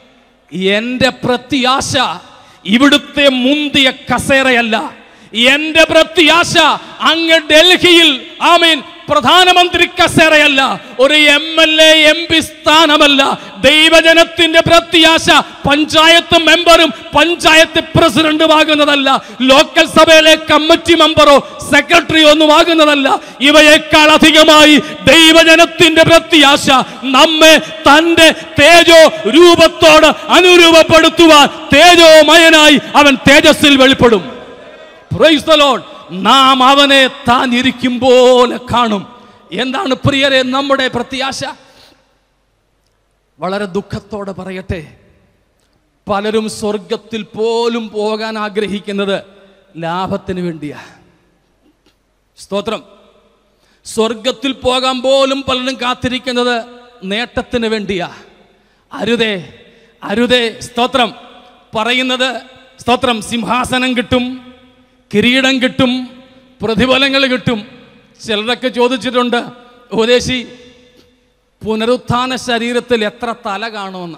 എന്റെ പ്രത്യാശ ഇവിടുത്തെ മുന്തിയ കസേരയല്ല എന്റെ പ്രത്യാശ അങ്ങ് ഡൽഹിയിൽ ആമീൻ പ്രധാനമന്ത്രി കസേരയല്ല ഒരു M L A M P സ്ഥാനമല്ല ദൈവജനത്തിന്റെ പ്രത്യാശ പഞ്ചായത്ത് മെമ്പറും പഞ്ചായത്ത് പ്രസിഡന്റും ആകുന്നതല്ല ലോക്കൽ സഭയിലെ കമ്മിറ്റി മെമ്പറോ സെക്രട്ടറിയോ ഒന്നും ആകുന്നതല്ല ഇവയേക്കാൾ അധികമായി ദൈവജനത്തിന്റെ പ്രത്യാശ നമ്മെ തന്റെ തേജോ രൂപത്തോട് അനുരൂപപ്പെടുത്തുവാൻ തേജോമയനായി അവൻ തേജസ്സിൽ വെളിപ്പെടും Praise the Lord. നാം അവനെ താൻ ഇരിക്കും പോലെ കാണും എന്താണ് പ്രിയരെ നമ്മുടെ പ്രത്യാശ വളരെ ദുഃഖത്തോടെ പറയട്ടെ പലരും സ്വർഗത്തിൽ പോലും പോകാൻ ആഗ്രഹിക്കുന്നത് ലാഭത്തിന് വേണ്ടിയാ സ്തോത്രം സ്വർഗത്തിൽ പോകാൻ പോലും പലരും കാത്തിരിക്കുന്നത് നേട്ടത്തിന് വേണ്ടിയാ അരുതേ അരുതേ സ്തോത്രം പറയുന്നത് സ്തോത്രം സിംഹാസനം കിട്ടും കിരീടം കിട്ടും പ്രതിഫലങ്ങൾ കിട്ടും ചിലരൊക്കെ ചോദിച്ചിട്ടുണ്ട് ഉപദേശി പുനരുത്ഥാന ശരീരത്തിൽ എത്ര തല കാണുമെന്ന്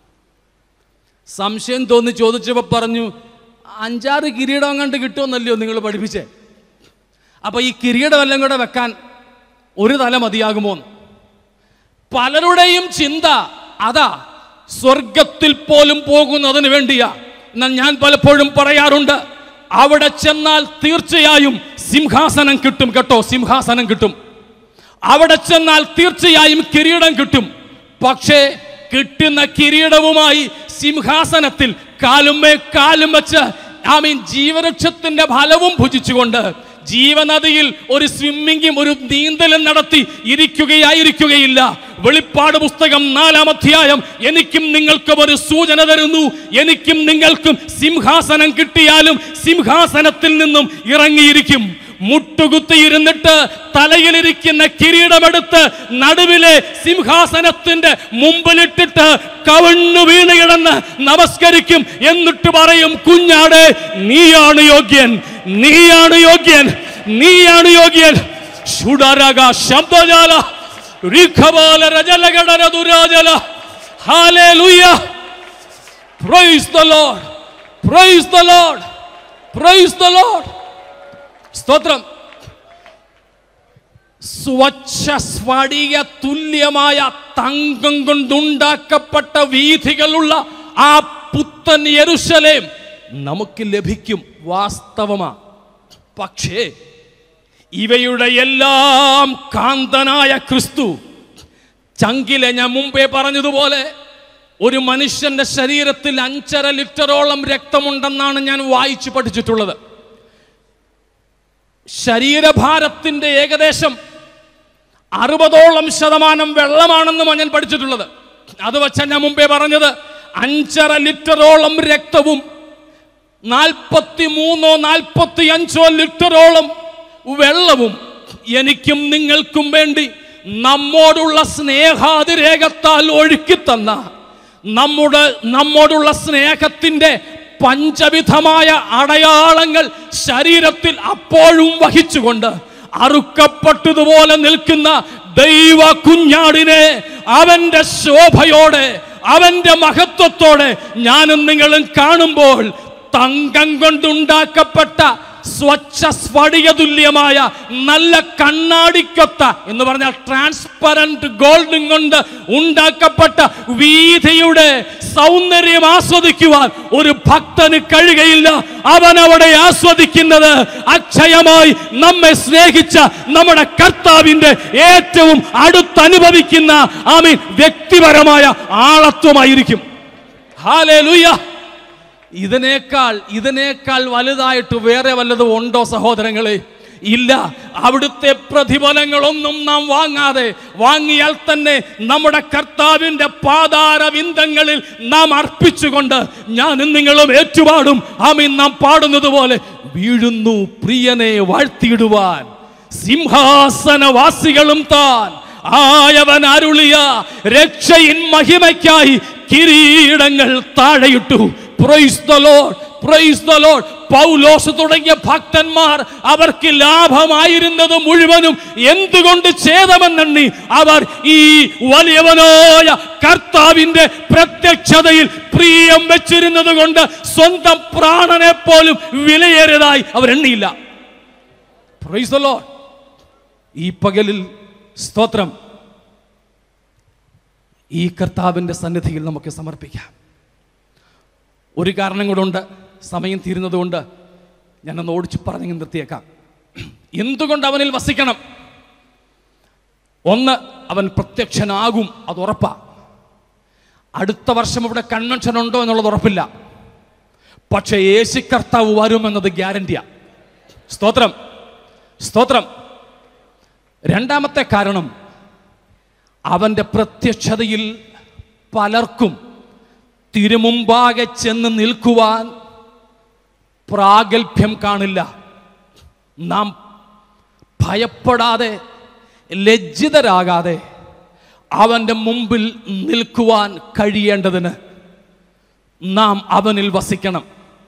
സംശയം തോന്നി ചോദിച്ചപ്പോൾ പറഞ്ഞു അഞ്ചാറ് കിരീടം കണ്ട് കിട്ടുമെന്നല്ലയോ നിങ്ങൾ പഠിപ്പിച്ചേ അപ്പോൾ ഈ കിരീടം എല്ലാം കൂടെ വെക്കാൻ ഒരു തല മതിയാകുമോ എന്ന്. പലരുടെയും ചിന്ത അതാ സ്വർഗത്തിൽ പോലും പോകുന്നതിന് വേണ്ടിയാ എന്നാൽ ഞാൻ പലപ്പോഴും പറയാറുണ്ട് അവിടെ ചെന്നാൽ തീർച്ചയായും സിംഹാസനം കിട്ടും കേട്ടോ സിംഹാസനം കിട്ടും അവിടെ ചെന്നാൽ തീർച്ചയായും കിരീടം കിട്ടും പക്ഷേ കിട്ടുന്ന കിരീടവുമായി സിംഹാസനത്തിൽ കാലുമേ കാലും വെച്ച് ഐ മീൻ ജീവരക്ഷത്തിന്റെ ഫലവും ഭുജിച്ചുകൊണ്ട് ജീവനദിയിൽ ഒരു സ്വിമ്മിങ്ങും ഒരു നീന്തലും നടത്തി ഇരിക്കുകയായിരിക്കുകയില്ല വെളിപ്പാട് പുസ്തകം നാലാം അധ്യായം എനിക്കും നിങ്ങൾക്കും ഒരു സൂചന തരുന്നു എനിക്കും നിങ്ങൾക്കും സിംഹാസനം കിട്ടിയാലും സിംഹാസനത്തിൽ നിന്നും ഇറങ്ങിയിരിക്കും മുട്ടുകുത്തിയിരുന്നിട്ട് തലയിലിരിക്കുന്ന കിരീടമെടുത്ത് നടുവിലെ സിംഹാസനത്തിന്റെ മുമ്പിലിട്ടിട്ട് കവണ്ണു വീണ് കിടന്ന് നമസ്കരിക്കും എന്നിട്ട് പറയും കുഞ്ഞാടെ നീയാണ് യോഗ്യൻ നീയാണ് യോഗ്യൻ നീയാണ് യോഗ്യൻ ഷുഡരക ശബ്ദജാല രിഖബാല രജലഗടര ദുരാജല ഹാലേലൂയ praise the lord praise the lord praise the lord സ്തോത്രം സ്വച്ഛ സ്ഫടിക തുല്യമായ തങ്കം കൊണ്ടുണ്ടാക്കപ്പെട്ട വീഥികളുള്ള ആ പുത്തൻ യെരുശലേം നമുക്ക് ലഭിക്കും വാസ്തവമാ പക്ഷേ ഇവയുടെ എല്ലാം കാന്തനായ ക്രിസ്തു ചങ്കിലെ ഞാൻ മുമ്പേ പറഞ്ഞതുപോലെ ഒരു മനുഷ്യന്റെ ശരീരത്തിൽ അഞ്ചര ലിറ്ററോളം രക്തമുണ്ടെന്നാണ് ഞാൻ വായിച്ചു പഠിച്ചിട്ടുള്ളത് ശരീരഭാരത്തിന്റെ ഏകദേശം അറുപതോളം ശതമാനം വെള്ളമാണെന്ന് ഞാൻ പഠിച്ചിട്ടുള്ളത് അത് വെച്ച ഞാൻ മുമ്പേ പറഞ്ഞത് അഞ്ചര ലിറ്ററോളം രക്തവും നാൽപ്പത്തി മൂന്നോ നാൽപ്പത്തി അഞ്ചോ ലിറ്ററോളം വെള്ളവും എനിക്കും നിങ്ങൾക്കും വേണ്ടി നമ്മോടുള്ള സ്നേഹാതിരേഖത്താൽ ഒഴുക്കി തന്ന നമ്മുടെ നമ്മോടുള്ള സ്നേഹത്തിന്റെ പഞ്ചവിധമായ അടയാളങ്ങൾ ശരീരത്തിൽ അപ്പോഴും വഹിച്ചുകൊണ്ട് അറുക്കപ്പെട്ടതുപോലെ നിൽക്കുന്ന ദൈവ കുഞ്ഞാടിനെ അവന്റെ ശോഭയോടെ അവന്റെ മഹത്വത്തോടെ ഞാനും നിങ്ങളും കാണുമ്പോൾ തങ്കം കൊണ്ടുണ്ടാക്കപ്പെട്ട സ്വച്ഛ സ്ഫടിക തുല്യമായ നല്ല കണ്ണാടിക്കൊത്ത എന്ന് പറഞ്ഞാൽ ട്രാൻസ്പെറന്റ് ഗോൾഡും കൊണ്ട് ഉണ്ടാക്കപ്പെട്ട വീതിയുടെ സൗന്ദര്യം ആസ്വദിക്കുവാൻ ഒരു ഭക്തന് കഴിയുകയില്ല അവൻ അവിടെ ആസ്വദിക്കുന്നത് അക്ഷയമായി നമ്മെ സ്നേഹിച്ച നമ്മുടെ കർത്താവിന്റെ ഏറ്റവും അടുത്തനുഭവിക്കുന്ന ആമീൻ വ്യക്തിപരമായ ആളത്വമായിരിക്കും ഹാലേലൂയ ഇതിനേക്കാൾ ഇതിനേക്കാൾ വലുതായിട്ട് വേറെ വല്ലതും ഉണ്ടോ സഹോദരങ്ങളെ ഇല്ല അവിടുത്തെ പ്രതിഫലങ്ങളൊന്നും നാം വാങ്ങാതെ വാങ്ങിയാൽ തന്നെ നമ്മുടെ കർത്താവിന്റെ പാതാരവിന്ദങ്ങളിൽ നാം അർപ്പിച്ചുകൊണ്ട് ഞാനും നിങ്ങളും ഏറ്റുപാടും ആമീൻ നാം പാടുന്നത് പോലെ വീഴുന്നു പ്രിയനെ വാഴ്ത്തിയിടുവാൻ സിംഹാസനവാസികളും താൻ ആയവൻ അരുളിയ രക്ഷയിൻ മഹിമയ്ക്കായി കിരീടങ്ങൾ താഴെയിട്ടു praise the lord praise the lord Paulose തുടങ്ങിയ ഭക്തന്മാർ അവർക്ക് ലാഭമായിരുന്നത് മുഴുവനും എന്തുകൊണ്ട് ഛേദമെന്നെണ്ണി അവർ ഈ വലിയവനായ കർത്താവിന്റെ പ്രത്യക്ഷതയിൽ പ്രിയം വെച്ചിരുന്നത് കൊണ്ട് സ്വന്തം പ്രാണനെ പോലും വിലയേറിയതായി അവരെണ്ണിയില്ല പ്രൈസ് ദ ലോർഡ് ഈ പകലിൽ സ്തോത്രം ഈ കർത്താവിൻ്റെ സന്നിധിയിൽ നമുക്ക് സമർപ്പിക്കാം ഒരു കാരണം കൂടെ സമയം തീരുന്നതുകൊണ്ട് ഞാനൊന്ന് ഓടിച്ചു പറഞ്ഞെങ്കിൽ നിർത്തിയേക്കാം എന്തുകൊണ്ട് അവനിൽ വസിക്കണം ഒന്ന് അവൻ പ്രത്യക്ഷനാകും അത് ഉറപ്പാ അടുത്ത വർഷം ഇവിടെ കൺവെൻഷൻ ഉണ്ടോ എന്നുള്ളത് ഉറപ്പില്ല പക്ഷേ യേശു കർത്താവ് വരുമെന്നത് ഗ്യാരണ്ടിയാ സ്തോത്രം സ്തോത്രം രണ്ടാമത്തെ കാരണം അവന്റെ പ്രത്യക്ഷതയിൽ പലർക്കും തിരുമുമ്പാകെ ചെന്ന് നിൽക്കുവാൻ പ്രാഗൽഭ്യം കാണില്ല നാം ഭയപ്പെടാതെ ലജ്ജിതരാകാതെ അവൻ്റെ മുമ്പിൽ നിൽക്കുവാൻ കഴിയേണ്ടതിന് നാം അവനിൽ വസിക്കണം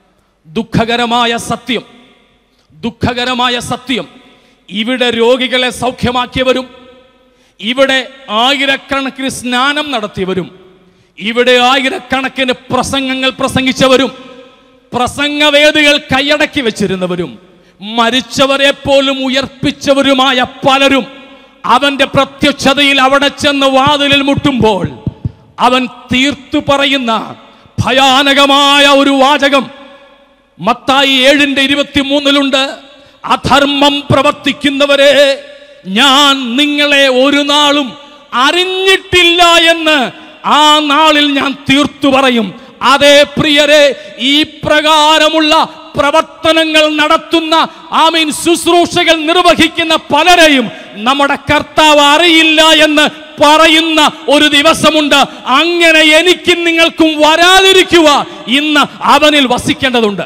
ദുഃഖകരമായ സത്യം ദുഃഖകരമായ സത്യം ഇവിടെ രോഗികളെ സൗഖ്യമാക്കിയവരും ഇവിടെ ആയിരക്കണക്കിന് സ്നാനം നടത്തിയവരും ഇവിടെ ആയിരക്കണക്കിന് പ്രസംഗങ്ങൾ പ്രസംഗിച്ചവരും പ്രസംഗവേദികൾ കൈയടക്കി വെച്ചിരുന്നവരും മരിച്ചവരെ പോലും ഉയർപ്പിച്ചവരുമായ പലരും അവന്റെ പ്രത്യക്ഷതയിൽ അവിടെ ചെന്ന് വാതിലിൽ മുട്ടുമ്പോൾ അവൻ തീർത്തു പറയുന്ന ഭയാനകമായ ഒരു വാചകം മത്തായി ഏഴിന്റെ ഇരുപത്തി മൂന്നിലുണ്ട് അധർമ്മം പ്രവർത്തിക്കുന്നവരെ ഞാൻ നിങ്ങളെ ഒരു നാളും അറിഞ്ഞിട്ടില്ല എന്ന് ആ നാളിൽ ഞാൻ തീർത്തു പറയും അതേ പ്രിയരെ ഈ പ്രകാരമുള്ള പ്രവർത്തനങ്ങൾ നടത്തുന്ന ആമീൻ ശുശ്രൂഷകൾ നിർവഹിക്കുന്ന പലരെയും നമ്മുടെ കർത്താവ് അറിയില്ല എന്ന് പറയുന്ന ഒരു ദിവസമുണ്ട് അങ്ങനെ എനിക്കും നിങ്ങൾക്കും വരാതിരിക്കുക ഇന്ന് അവനിൽ വസിക്കേണ്ടതുണ്ട്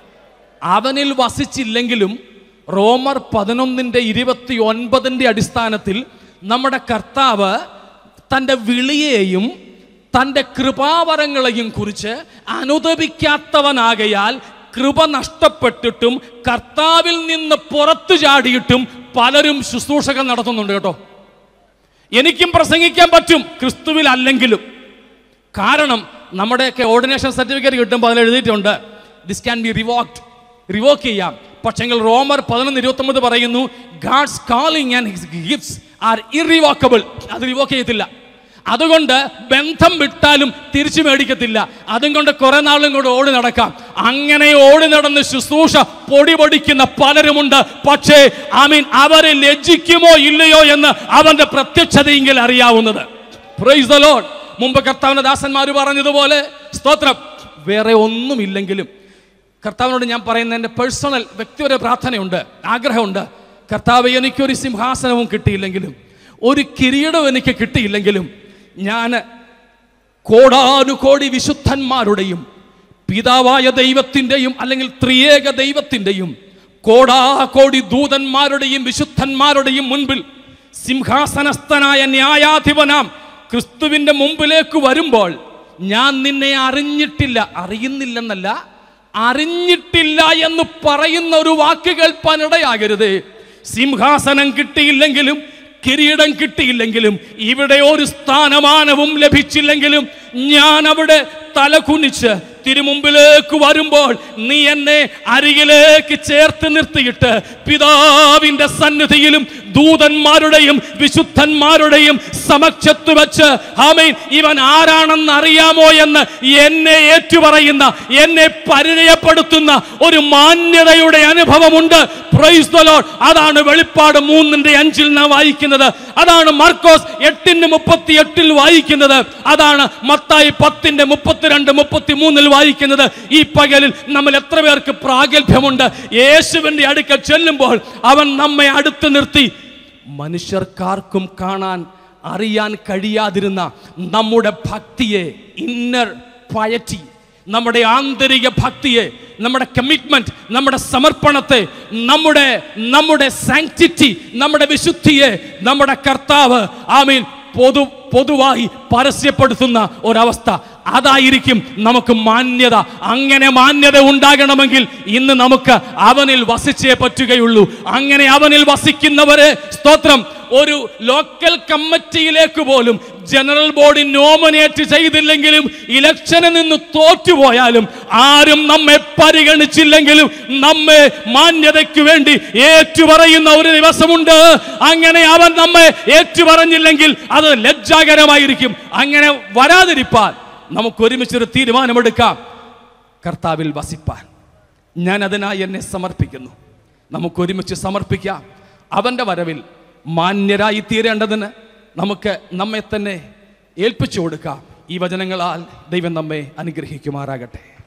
അവനിൽ വസിച്ചില്ലെങ്കിലും റോമർ പതിനൊന്നിന്റെ ഇരുപത്തി ഒൻപതിന്റെ അടിസ്ഥാനത്തിൽ നമ്മുടെ കർത്താവ് തൻ്റെ വിളിയെയും തൻ്റെ കൃപാവരങ്ങളെയും കുറിച്ച് അനുദപിക്കാത്തവനാകയാൽ കൃപ നഷ്ടപ്പെട്ടിട്ടും കർത്താവിൽ നിന്ന് പുറത്തു ചാടിയിട്ടും പലരും ശുശ്രൂഷകൾ നടത്തുന്നുണ്ട് കേട്ടോ എനിക്കും പ്രസംഗിക്കാൻ പറ്റും ക്രിസ്തുവിൽ അല്ലെങ്കിലും കാരണം നമ്മുടെയൊക്കെ ഓർഡിനേഷൻ സർട്ടിഫിക്കറ്റ് കിട്ടുമ്പോൾ അതിൽ എഴുതിയിട്ടുണ്ട് this can be revoked revoke ചെയ്യാം പക്ഷെങ്കിൽ റോമർ പതിനൊന്ന് ഇരുപത്തൊമ്പത് പറയുന്നു God's calling and his gifts are irrevocable അത് റിവോക്ക് ചെയ്യത്തില്ല അതുകൊണ്ട് ബന്ധം വിട്ടാലും തിരിച്ചു മേടിക്കത്തില്ല അതും കൊണ്ട് കുറെ നാളും കൂടെ ഓടി നടക്കാം അങ്ങനെ ഓടി നടന്ന് ശുശ്രൂഷ പൊടി പൊടിക്കുന്ന പലരുമുണ്ട് പക്ഷേ ഐ മീൻ അവരെ ലജ്ജിക്കുമോ ഇല്ലയോ എന്ന് അവന്റെ പ്രത്യക്ഷതയെങ്കിൽ അറിയാവുന്നത് പ്രൈസ് ദ ലോഡ് മുമ്പ് കർത്താവിന്റെ ദാസന്മാർ പറഞ്ഞതുപോലെ സ്തോത്രം വേറെ ഒന്നുമില്ലെങ്കിലും കർത്താവിനോട് ഞാൻ പറയുന്ന എൻ്റെ പേഴ്സണൽ വ്യക്തിപര പ്രാർത്ഥനയുണ്ട് ആഗ്രഹമുണ്ട് കർത്താവ് എനിക്കൊരു സിംഹാസനവും കിട്ടിയില്ലെങ്കിലും ഒരു കിരീടവും എനിക്ക് കിട്ടിയില്ലെങ്കിലും ഞാൻ കോടാനുകോടി വിശുദ്ധന്മാരുടെയും പിതാവായ ദൈവത്തിൻ്റെയും അല്ലെങ്കിൽ ത്രിയേക ദൈവത്തിൻ്റെയും കോടാകോടി ദൂതന്മാരുടെയും വിശുദ്ധന്മാരുടെയും മുൻപിൽ സിംഹാസനസ്ഥനായ ന്യായാധിപനാം ക്രിസ്തുവിൻ്റെ മുമ്പിലേക്ക് വരുമ്പോൾ ഞാൻ നിന്നെ അറിഞ്ഞിട്ടില്ല അറിയുന്നില്ലെന്നല്ല അറിഞ്ഞിട്ടില്ല എന്ന് പറയുന്ന ഒരു വാക്ക് കേൾപ്പാനിടയാകരുത് സിംഹാസനം കിട്ടിയില്ലെങ്കിലും കിരീടം കിട്ടിയില്ലെങ്കിലും ഇവിടെ ഒരു സ്ഥാനമാനവും ലഭിച്ചില്ലെങ്കിലും ഞാൻ അവിടെ തലകുനിച്ച് തിരുമുമ്പിലേക്ക് വരുമ്പോൾ നീ എന്നെ അരികിലേക്ക് ചേർത്ത് നിർത്തിയിട്ട് പിതാവിന്റെ സന്നിധിയിലും ദൂതന്മാരുടെയും വിശുദ്ധന്മാരുടെയും സമക്ഷത്ത് വെച്ച് ആമേൻ ഇവൻ ആരാണെന്ന് അറിയാമോ എന്ന് എന്നെ ഏറ്റുപറയുന്ന എന്നെ പരിചയപ്പെടുത്തുന്ന ഒരു മാന്യതയുടെ അനുഭവമുണ്ട് പ്രൈസ് ദ ലോർഡ് അതാണ് വെളിപ്പാട് മൂന്നിന്റെ അഞ്ചിൽ നാം വായിക്കുന്നത് അതാണ് മാർക്കോസ് എട്ടിന്റെ മുപ്പത്തി എട്ടിൽ വായിക്കുന്നത് അതാണ് മത്തായി പത്തിന്റെ മുപ്പത്തിരണ്ട് മുപ്പത്തി മൂന്നിൽ വായിക്കുന്നത് ഈ പകലിൽ നമ്മൾ എത്ര പേർക്ക് പ്രാഗൽഭ്യമുണ്ട് യേശുവിന്റെ അടുക്കൽ ചെല്ലുമ്പോൾ അവൻ നമ്മെ അടുത്ത് നിർത്തി മനുഷ്യർക്കാർക്കും കാണാൻ അറിയാൻ കഴിയാതിരുന്ന നമ്മുടെ ഭക്തിയെ ഇന്നർ പയറ്റി നമ്മുടെ ആന്തരിക ഭക്തിയെ നമ്മുടെ കമ്മിറ്റ്മെന്റ് നമ്മുടെ സമർപ്പണത്തെ നമ്മുടെ നമ്മുടെ സാങ്ക്ടിറ്റി നമ്മുടെ വിശുദ്ധിയെ നമ്മുടെ കർത്താവ് ആമീൻ പൊതു പൊതുവായി പരസ്യപ്പെടുത്തുന്ന ഒരവസ്ഥ അതായിരിക്കും നമുക്ക് മാന്യത അങ്ങനെ മാന്യത ഉണ്ടാകണമെങ്കിൽ ഇന്ന് നമുക്ക് അവനിൽ വസിച്ചേ പറ്റുകയുള്ളൂ അങ്ങനെ അവനിൽ വസിക്കുന്നവരെ സ്തോത്രം ഒരു ലോക്കൽ കമ്മിറ്റിയിലേക്ക് പോലും ജനറൽ ബോഡി നോമിനേറ്റ് ചെയ്തില്ലെങ്കിലും ഇലക്ഷനിൽ നിന്ന് തോറ്റുപോയാലും ആരും നമ്മെ പരിഗണിച്ചില്ലെങ്കിലും നമ്മെ മാന്യതയ്ക്ക് വേണ്ടി ഏറ്റുപറയുന്ന ഒരു ദിവസമുണ്ട് അങ്ങനെ അവൻ നമ്മെ ഏറ്റുപറഞ്ഞില്ലെങ്കിൽ അത് ലജ്ജാകരമായിരിക്കും അങ്ങനെ വരാതിരിപ്പാൻ നമുക്ക് ഒരുമിച്ചൊരു തീരുമാനമെടുക്കാം കർത്താവിൽ വസിപ്പാൻ ഞാൻ അതിനായി എന്നെ സമർപ്പിക്കുന്നു നമുക്ക് ഒരുമിച്ച് സമർപ്പിക്കാം അവൻ്റെ വരവിൽ മാന്യരായി തീരേണ്ടതിന് നമുക്ക് നമ്മെ തന്നെ ഏൽപ്പിച്ചു കൊടുക്കാം ഈ വചനങ്ങളാൽ ദൈവം നമ്മെ അനുഗ്രഹിക്കുമാറാകട്ടെ